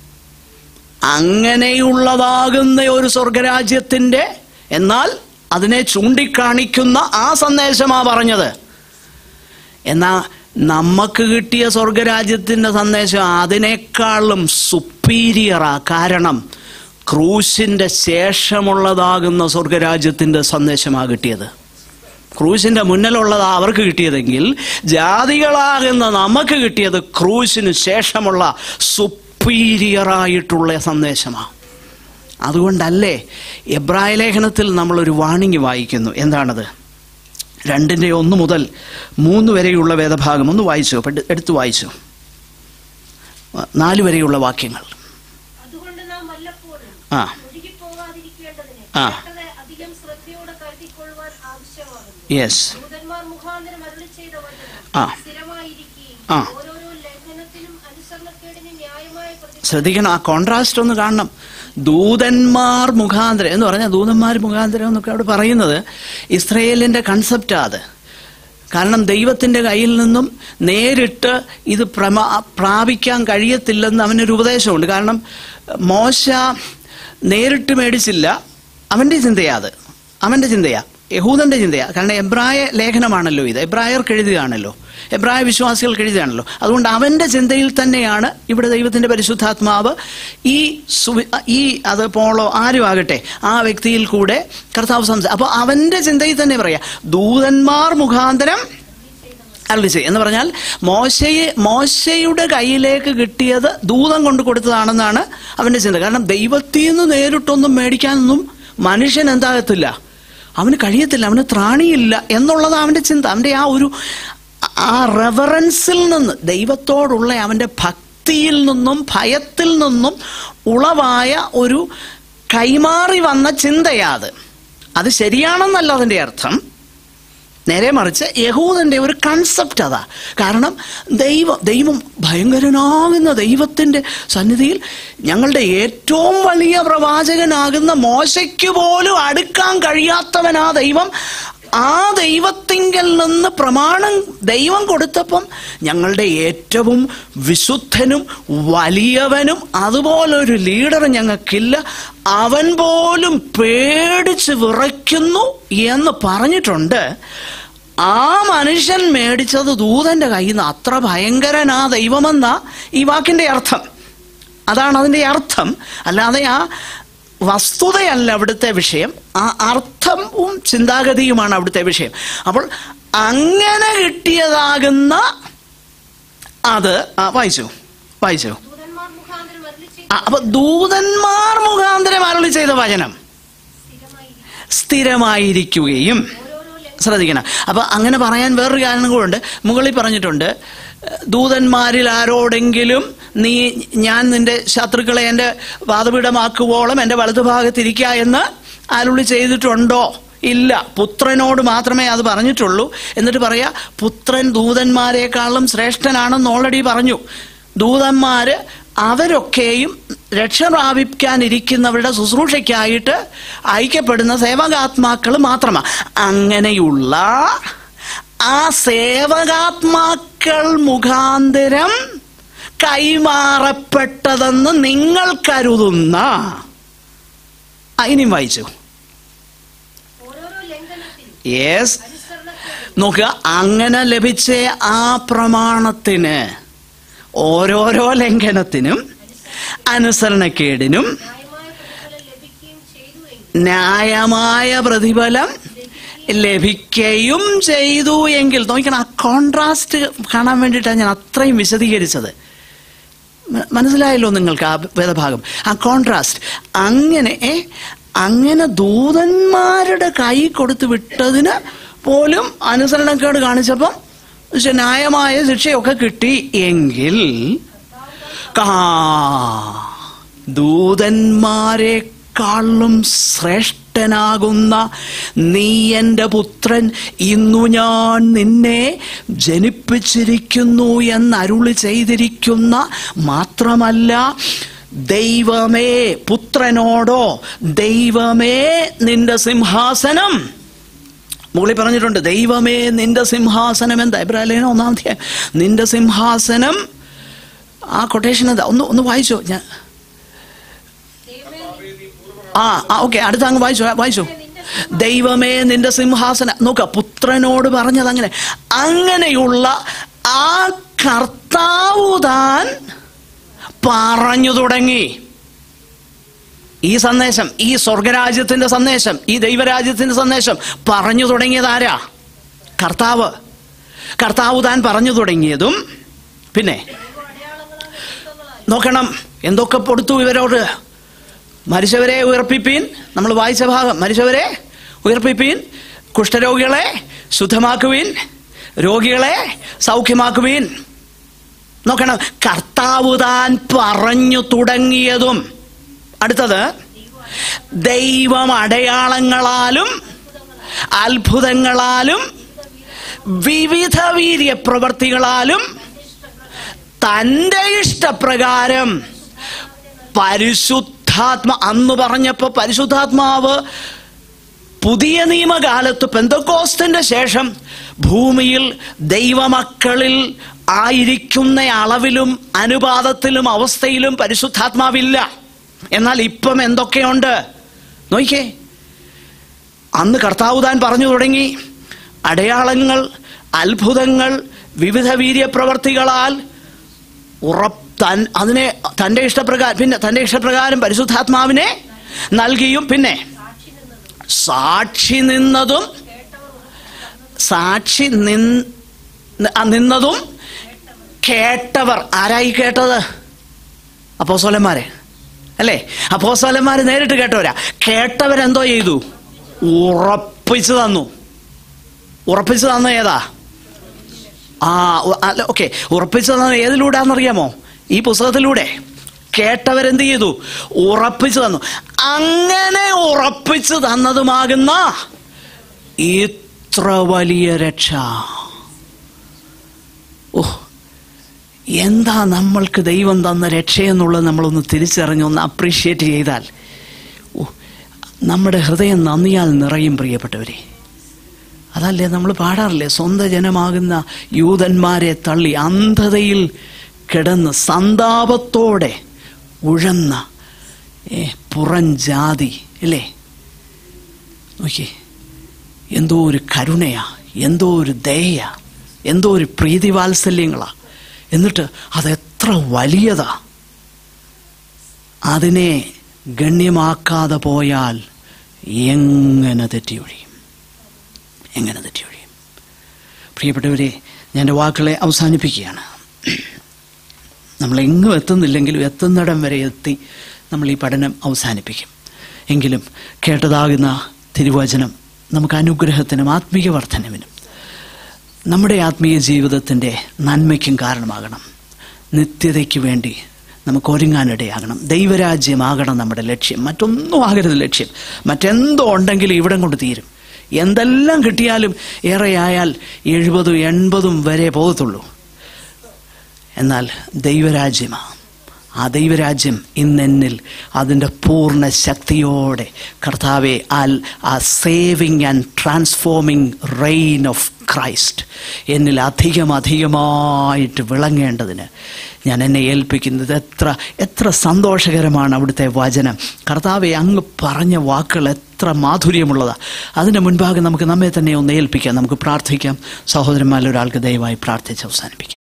അങ്ങനെയുള്ളതാകുന്ന ഒരു സ്വർഗരാജ്യത്തിന്റെ എന്നാൽ അതിനെ ചൂണ്ടിക്കാണിക്കുന്ന ആ സന്ദേശമാ പറഞ്ഞത് എന്നാ നമുക്ക് കിട്ടിയ സ്വർഗരാജ്യത്തിന്റെ സന്ദേശം അതിനേക്കാളും സുപ്പീരിയറാ കാരണം ക്രൂശിന്റെ ശേഷമുള്ളതാകുന്ന സ്വർഗരാജ്യത്തിന്റെ സന്ദേശമാ കിട്ടിയത് ക്രൂശിന്റെ മുന്നിലുള്ളതാ അവർക്ക് കിട്ടിയതെങ്കിൽ ജാതികളാകുന്ന നമുക്ക് കിട്ടിയത് ക്രൂശിന് ശേഷമുള്ള സുപ്പീരിയറായിട്ടുള്ള സന്ദേശമാണ് അതുകൊണ്ടല്ലേ എബ്രായ ലേഖനത്തിൽ നമ്മളൊരു വാണിംഗ് വായിക്കുന്നു എന്താണത് രണ്ടിൻ്റെ ഒന്ന് മുതൽ മൂന്ന് വരെയുള്ള വേദഭാഗം ഒന്ന് വായിച്ചു അപ്പൊ എടു- എടുത്തു വായിച്ചു നാല് വരെയുള്ള വാക്യങ്ങൾ അതുകൊണ്ട് നാം വല്ലപ്പോഴും ആ ഒഴുകിപ്പോകാതിരിക്കേണ്ടതിന് ആ. കേട്ടത് അധികം ശ്രദ്ധയോടെ കരുതിക്കൊള്ളുവാൻ ആവശ്യമാകുന്നു യെസ് ദൂതന്മാർ മുഖാന്തരം അരുളി ചെയ്ത വചനം ആ. സ്ഥിരമായിരിക്കുകയും ആ. ഓരോരോ ലംഘനത്തിനും അനുസരണക്കേടിനും ന്യായമായ പ്രതി ശ്രദ്ധിക്കണം ആ കോൺട്രാസ്റ്റ് ഒന്ന് കാണണം ദൂതന്മാർ മുഖാന്തരം എന്ന് പറഞ്ഞാൽ ദൂതന്മാർ മുഖാന്തരം എന്നൊക്കെ അവിടെ പറയുന്നത് ഇസ്രയേലിന്റെ കൺസെപ്റ്റാ അത് കാരണം ദൈവത്തിന്റെ കയ്യിൽ നിന്നും നേരിട്ട് ഇത് പ്രമാ പ്രാപിക്കാൻ കഴിയത്തില്ലെന്ന് അവനൊരു ഉപദേശമുണ്ട് കാരണം മോശ നേരിട്ട് മേടിച്ചില്ല അവന്റെ ചിന്തയാ അത് അവന്റെ ചിന്തയാ യഹൂദന്റെ ചിന്തയാ കാരണം എബ്രായ ലേഖനമാണല്ലോ ഇത് എബ്രായർക്ക് എഴുതുകയാണല്ലോ എബ്രായ വിശ്വാസികൾക്ക് എഴുതുകയാണല്ലോ അതുകൊണ്ട് അവന്റെ ചിന്തയിൽ തന്നെയാണ് ഇവിടെ ദൈവത്തിന്റെ പരിശുദ്ധാത്മാവ് ഈ സുവി- ഈ അത് പോളോ ആരും ആകട്ടെ ആ വ്യക്തിയിൽ കൂടെ കർത്താവ് സംസാ അപ്പോൾ അവന്റെ ചിന്തയിൽ തന്നെ പറയാ ദൂതന്മാർ മുഖാന്തരം അരുളി ചെയ്യും എന്ന് പറഞ്ഞാൽ മോശയെ മോശയുടെ കയ്യിലേക്ക് കിട്ടിയത് ദൂതം കൊണ്ട് കൊടുത്തതാണെന്നാണ് അവന്റെ ചിന്ത കാരണം ദൈവത്തിൽ നിന്ന് നേരിട്ടൊന്നും മേടിക്കാനൊന്നും മനുഷ്യൻ എന്താകത്തില്ല അവന് കഴിയത്തില്ല അവന് ത്രാണിയില്ല എന്നുള്ളത് അവന്റെ ചിന്ത അവന്റെ ആ ഒരു ആ റെവറൻസിൽ നിന്ന് ദൈവത്തോടുള്ള അവൻ്റെ ഭക്തിയിൽ നിന്നും ഭയത്തിൽ നിന്നും ഉളവായ ഒരു കൈമാറി വന്ന ചിന്തയാത് അത് ശരിയാണെന്നല്ല അതിൻ്റെ അർത്ഥം നേരെ മറിച്ച് യഹൂദന്റെ ഒരു കൺസെപ്റ്റ് അതാ കാരണം ദൈവം ദൈവം ഭയങ്കരനാകുന്ന ദൈവത്തിൻ്റെ സന്നിധിയിൽ ഞങ്ങളുടെ ഏറ്റവും വലിയ പ്രവാചകനാകുന്ന മോശയ്ക്ക് പോലും അടുക്കാൻ കഴിയാത്തവനാ ദൈവം ആ ദൈവത്തിങ്കൽ നിന്ന് പ്രമാണം ദൈവം കൊടുത്തപ്പം ഞങ്ങളുടെ ഏറ്റവും വിശുദ്ധനും വലിയവനും അതുപോലൊരു ലീഡർ ഞങ്ങൾക്കില്ല അവൻ പോലും പേടിച്ച് വിറയ്ക്കുന്നു എന്ന് പറഞ്ഞിട്ടുണ്ട് ആ മനുഷ്യൻ മേടിച്ചത് ദൂതന്റെ കയ്യിൽ നിന്ന് അത്ര ഭയങ്കരനാ ദൈവമെന്ന ഈ വാക്കിന്റെ അർത്ഥം അതാണ് അതിന്റെ അർത്ഥം അല്ലാതെ ആ വസ്തുതയല്ല അവിടുത്തെ വിഷയം ആ അർത്ഥവും ചിന്താഗതിയുമാണ് അവിടുത്തെ വിഷയം അപ്പോൾ അങ്ങനെ കിട്ടിയതാകുന്ന അത് ആ, വായിച്ചു വായിച്ചു ദൂതന്മാർ മുഖാന്തരം അരുളി ചെയ്ത ആ, അപ്പൊ ദൂതന്മാർ മുഖാന്തരം അരുളി ചെയ്ത വചനം സ്ഥിരമായിരിക്കും സ്ഥിരമായിരിക്കുകയും ഓരോരോ ലംഘ ശ്രദ്ധിക്കണം അപ്പൊ അങ്ങനെ പറയാൻ വേറൊരു കാരണം കൂടെ ഉണ്ട് മുകളിൽ പറഞ്ഞിട്ടുണ്ട് ദൂതന്മാരിൽ ആരോടെങ്കിലും നീ ഞാൻ നിന്റെ ശത്രുക്കളെ എൻ്റെ വാദപീഠമാക്കുവോളം എൻ്റെ വലതുഭാഗത്തിരിക്ക എന്ന് അരുളി ചെയ്തിട്ടുണ്ടോ ഇല്ല പുത്രനോട് മാത്രമേ അത് പറഞ്ഞിട്ടുള്ളൂ എന്നിട്ട് പറയാ പുത്രൻ ദൂതന്മാരെക്കാളും ശ്രേഷ്ഠനാണെന്ന് ഓൾറെഡി പറഞ്ഞു ദൂതന്മാര് അവരൊക്കെയും രക്ഷ പ്രാപിക്കാനിരിക്കുന്നവരുടെ ശുശ്രൂഷയ്ക്കായിട്ട് അയക്കപ്പെടുന്ന സേവകാത്മാക്കൾ മാത്രമാണ് അങ്ങനെയുള്ള ആ സേവകാത്മാക്കൾ മുഖാന്തരം കൈമാറപ്പെട്ടതെന്ന് നിങ്ങൾ കരുതുന്ന ആ, ഇനിയും വായിച്ചു ഓരോരോ ലംഘനത്തിനും യെസ് അനുസരണക്കേടും നോക്കുക അങ്ങനെ ലഭിച്ച ആ പ്രമാണത്തിന് ഓരോരോ ലംഘനത്തിനും അനുസരണക്കേടിനും ന്യായമായ പ്രതിഫലം ലഭിക്കുകയും ചെയ്തു എങ്കിൽ ന്യായമായ പ്രതിഫലം ലഭിക്കുകയും ചെയ്തു എങ്കിൽ നോക്കണം ആ കോൺട്രാസ്റ്റ് കാണാൻ വേണ്ടിയിട്ടാണ് ഞാൻ അത്രയും വിശദീകരിച്ചത് മ- മനസ്സിലായല്ലോ നിങ്ങൾക്ക് ആ വേദഭാഗം ആ കോൺട്രാസ്റ്റ് അങ്ങനെ ഏ, അങ്ങനെ ദൂതന്മാരുടെ കൈ കൊടുത്തു വിട്ടതിന് പോലും അനുസരണക്കേട് കാണിച്ചപ്പം പക്ഷെ ന്യായമായ ശിക്ഷയൊക്കെ കിട്ടി എങ്കിൽ കാ- ദൂതന്മാരെക്കാളും ശ്രേഷ്ഠനാകുന്ന നീ എൻ്റെ പുത്രൻ ഇന്നു ഞാൻ നിന്നെ ജനിപ്പിച്ചിരിക്കുന്നു എന്നരുളി ചെയ്തിരിക്കുന്ന മാത്രമല്ല ദൈവമേ പുത്രനോടോ ദൈവമേ നിന്റെ സിംഹാസനം മുകളിൽ പറഞ്ഞിട്ടുണ്ട് ദൈവമേ നിന്റെ സിംഹാസനം എന്താ ഇബ്രാലേന ഒന്നാം അധ്യായം നിന്റെ സിംഹാസനം ആ കൊട്ടേഷൻ എന്താ ഒന്ന് ഒന്ന് വായിച്ചോ ഞാൻ ആ ആ ഓക്കെ അടുത്ത അങ്ങ് വായിച്ചു വായിച്ചു ദൈവമേ നിന്റെ സിംഹാസന നോക്ക പുത്രനോട് പറഞ്ഞത് അങ്ങനെ അങ്ങനെയുള്ള ആ കർത്താവ് താൻ പറഞ്ഞു തുടങ്ങി ഈ സന്ദേശം ഈ സ്വർഗരാജ്യത്തിന്റെ സന്ദേശം ഈ ദൈവരാജ്യത്തിന്റെ സന്ദേശം പറഞ്ഞു തുടങ്ങിയത് ആരാ കർത്താവ് കർത്താവ് താൻ പറഞ്ഞു തുടങ്ങിയതും പിന്നെ നോക്കണം എന്തൊക്കെ കൊടുത്തു ഇവരോട് മരിച്ചവരെ ഉയർപ്പിപ്പീൻ നമ്മൾ വായിച്ച ഭാഗം മരിച്ചവരെ ഉയർപ്പിപ്പീൻ കുഷ്ഠരോഗികളെ ശുദ്ധമാക്കുവീൻ രോഗികളെ സൗഖ്യമാക്കുവീൻ നോക്കണം കർത്താവ് താൻ പറഞ്ഞു തുടങ്ങിയതും അടുത്തത് ദൈവം അടയാളങ്ങളാലും അത്ഭുതങ്ങളാലും വിവിധ വീര്യപ്രവർത്തികളാലും തൻ്റെ ഇഷ്ടപ്രകാരം പരിശുദ്ധാത്മ അന്ന് പറഞ്ഞപ്പോ പരിശുദ്ധാത്മാവ് പുതിയ നിയമകാലത്ത് പെന്തക്കോസ്തിന്റെ ശേഷം ഭൂമിയിൽ ദൈവമക്കളിൽ ആയിരിക്കുന്ന അളവിലും അനുപാതത്തിലും അവസ്ഥയിലും പരിശുദ്ധാത്മാവില്ല എന്നാൽ ഇപ്പം എന്തൊക്കെയുണ്ട് നോക്കിക്കേ അന്ന് കർത്താവ് താൻ പറഞ്ഞു തുടങ്ങി അടയാളങ്ങൾ അത്ഭുതങ്ങൾ വിവിധ വീര്യപ്രവർത്തികളാൽ ഉറപ്പ് തൻ അതിനെ തൻ്റെ ഇഷ്ടപ്രകാരം പിന്നെ തൻ്റെ ഇഷ്ടപ്രകാരം പരിശുദ്ധാത്മാവിനെ നൽകിയും പിന്നെ സാക്ഷി നിന്നതും സാക്ഷി നിന്ന ആ, നിന്നതും കേട്ടവർ ആരായി കേട്ടത് അപ്പോസോലന്മാരെ അല്ലേ അപ്പോസോലന്മാര് നേരിട്ട് കേട്ടവരാ കേട്ടവരെന്തോ ചെയ്തു ഉറപ്പിച്ചു തന്നു ഉറപ്പിച്ചു തന്ന ഏതാ ആ ഉ- അല്ല ഓക്കെ ഉറപ്പിച്ചു തന്നത് ഏതിലൂടെയാണെന്നറിയാമോ ഈ പുസ്തകത്തിലൂടെ കേട്ടവരെന്ത് ചെയ്തു ഉറപ്പിച്ചു തന്നു അങ്ങനെ ഉറപ്പിച്ചു തന്നതുമാകുന്ന ഇത്ര വലിയ രക്ഷ ഓ എന്താ നമ്മൾക്ക് ദൈവം തന്ന രക്ഷയെന്നുള്ളത് നമ്മളൊന്ന് തിരിച്ചറിഞ്ഞ് ഒന്ന് അപ്രീഷിയേറ്റ് ചെയ്താൽ ഓ നമ്മുടെ ഹൃദയം നന്ദിയാൽ നിറയും പ്രിയപ്പെട്ടവരെ അതല്ലേ നമ്മൾ പാടാറില്ലേ സ്വന്തം ജനമാകുന്ന യൂതന്മാരെ തള്ളി അന്ധതയിൽ കിടന്ന് സന്താപത്തോടെ ഉഴന്ന ഏ, പുറം ജാതി അല്ലേ നോക്കിയേ എന്തോ ഒരു കരുണയാ എന്തോ ഒരു ദയയാ എന്തോ ഒരു പ്രീതിവാത്സല്യങ്ങളാ എന്നിട്ട് അതെത്ര വലിയതാ അതിനെ ഗണ്യമാക്കാതെ പോയാൽ എങ്ങനെ തെറ്റിയൊഴിയും എങ്ങനെ തെറ്റിയൊഴിയും പ്രിയപ്പെട്ടവരെ ഞാൻ എൻ്റെ വാക്കുകളെ അവസാനിപ്പിക്കുകയാണ് നമ്മൾ എങ്ങും എത്തുന്നില്ലെങ്കിലും എത്തുന്നിടം വരെ എത്തി നമ്മൾ ഈ പഠനം അവസാനിപ്പിക്കും എങ്കിലും കേട്ടതാകുന്ന തിരുവചനം നമുക്ക് അനുഗ്രഹത്തിനും ആത്മീയ വർധനവിനും നമ്മുടെ ആത്മീയ ജീവിതത്തിൻ്റെ നന്മയ്ക്കും കാരണമാകണം നിത്യതയ്ക്ക് വേണ്ടി നമുക്ക് ഒരുങ്ങാനിടയാകണം ദൈവരാജ്യമാകണം നമ്മുടെ ലക്ഷ്യം മറ്റൊന്നും ആകരുത് ലക്ഷ്യം മറ്റെന്തോ ഉണ്ടെങ്കിലും ഇവിടം കൊണ്ട് തീരും എന്തെല്ലാം കിട്ടിയാലും ഏറെയായാൽ എഴുപതും എൺപതും വരെ പോകത്തുള്ളൂ എന്നാൽ ദൈവരാജ്യമാണ് ആ ദൈവരാജ്യം ഇന്നെന്നിൽ അതിൻ്റെ പൂർണ്ണ ശക്തിയോടെ കർത്താവെ ആ ആ saving and transforming rain of Christ എന്നിൽ അധികം അധികമായിട്ട് വിളങ്ങേണ്ടതിന് ഞാൻ എന്നെ ഏൽപ്പിക്കുന്നത് എത്ര എത്ര സന്തോഷകരമാണ് അവിടുത്തെ വചനം കർത്താവെ അങ്ങ് പറഞ്ഞ വാക്കുകൾ എത്ര മാധുര്യമുള്ളതാണ് അതിൻ്റെ മുൻപാകെ നമുക്ക് നമ്മെ തന്നെ ഒന്ന് ഏൽപ്പിക്കാം നമുക്ക് പ്രാർത്ഥിക്കാം സഹോദരന്മാരിൽ ഒരാൾക്ക് ദയവായി പ്രാർത്ഥിച്ച് അവസാനിപ്പിക്കാം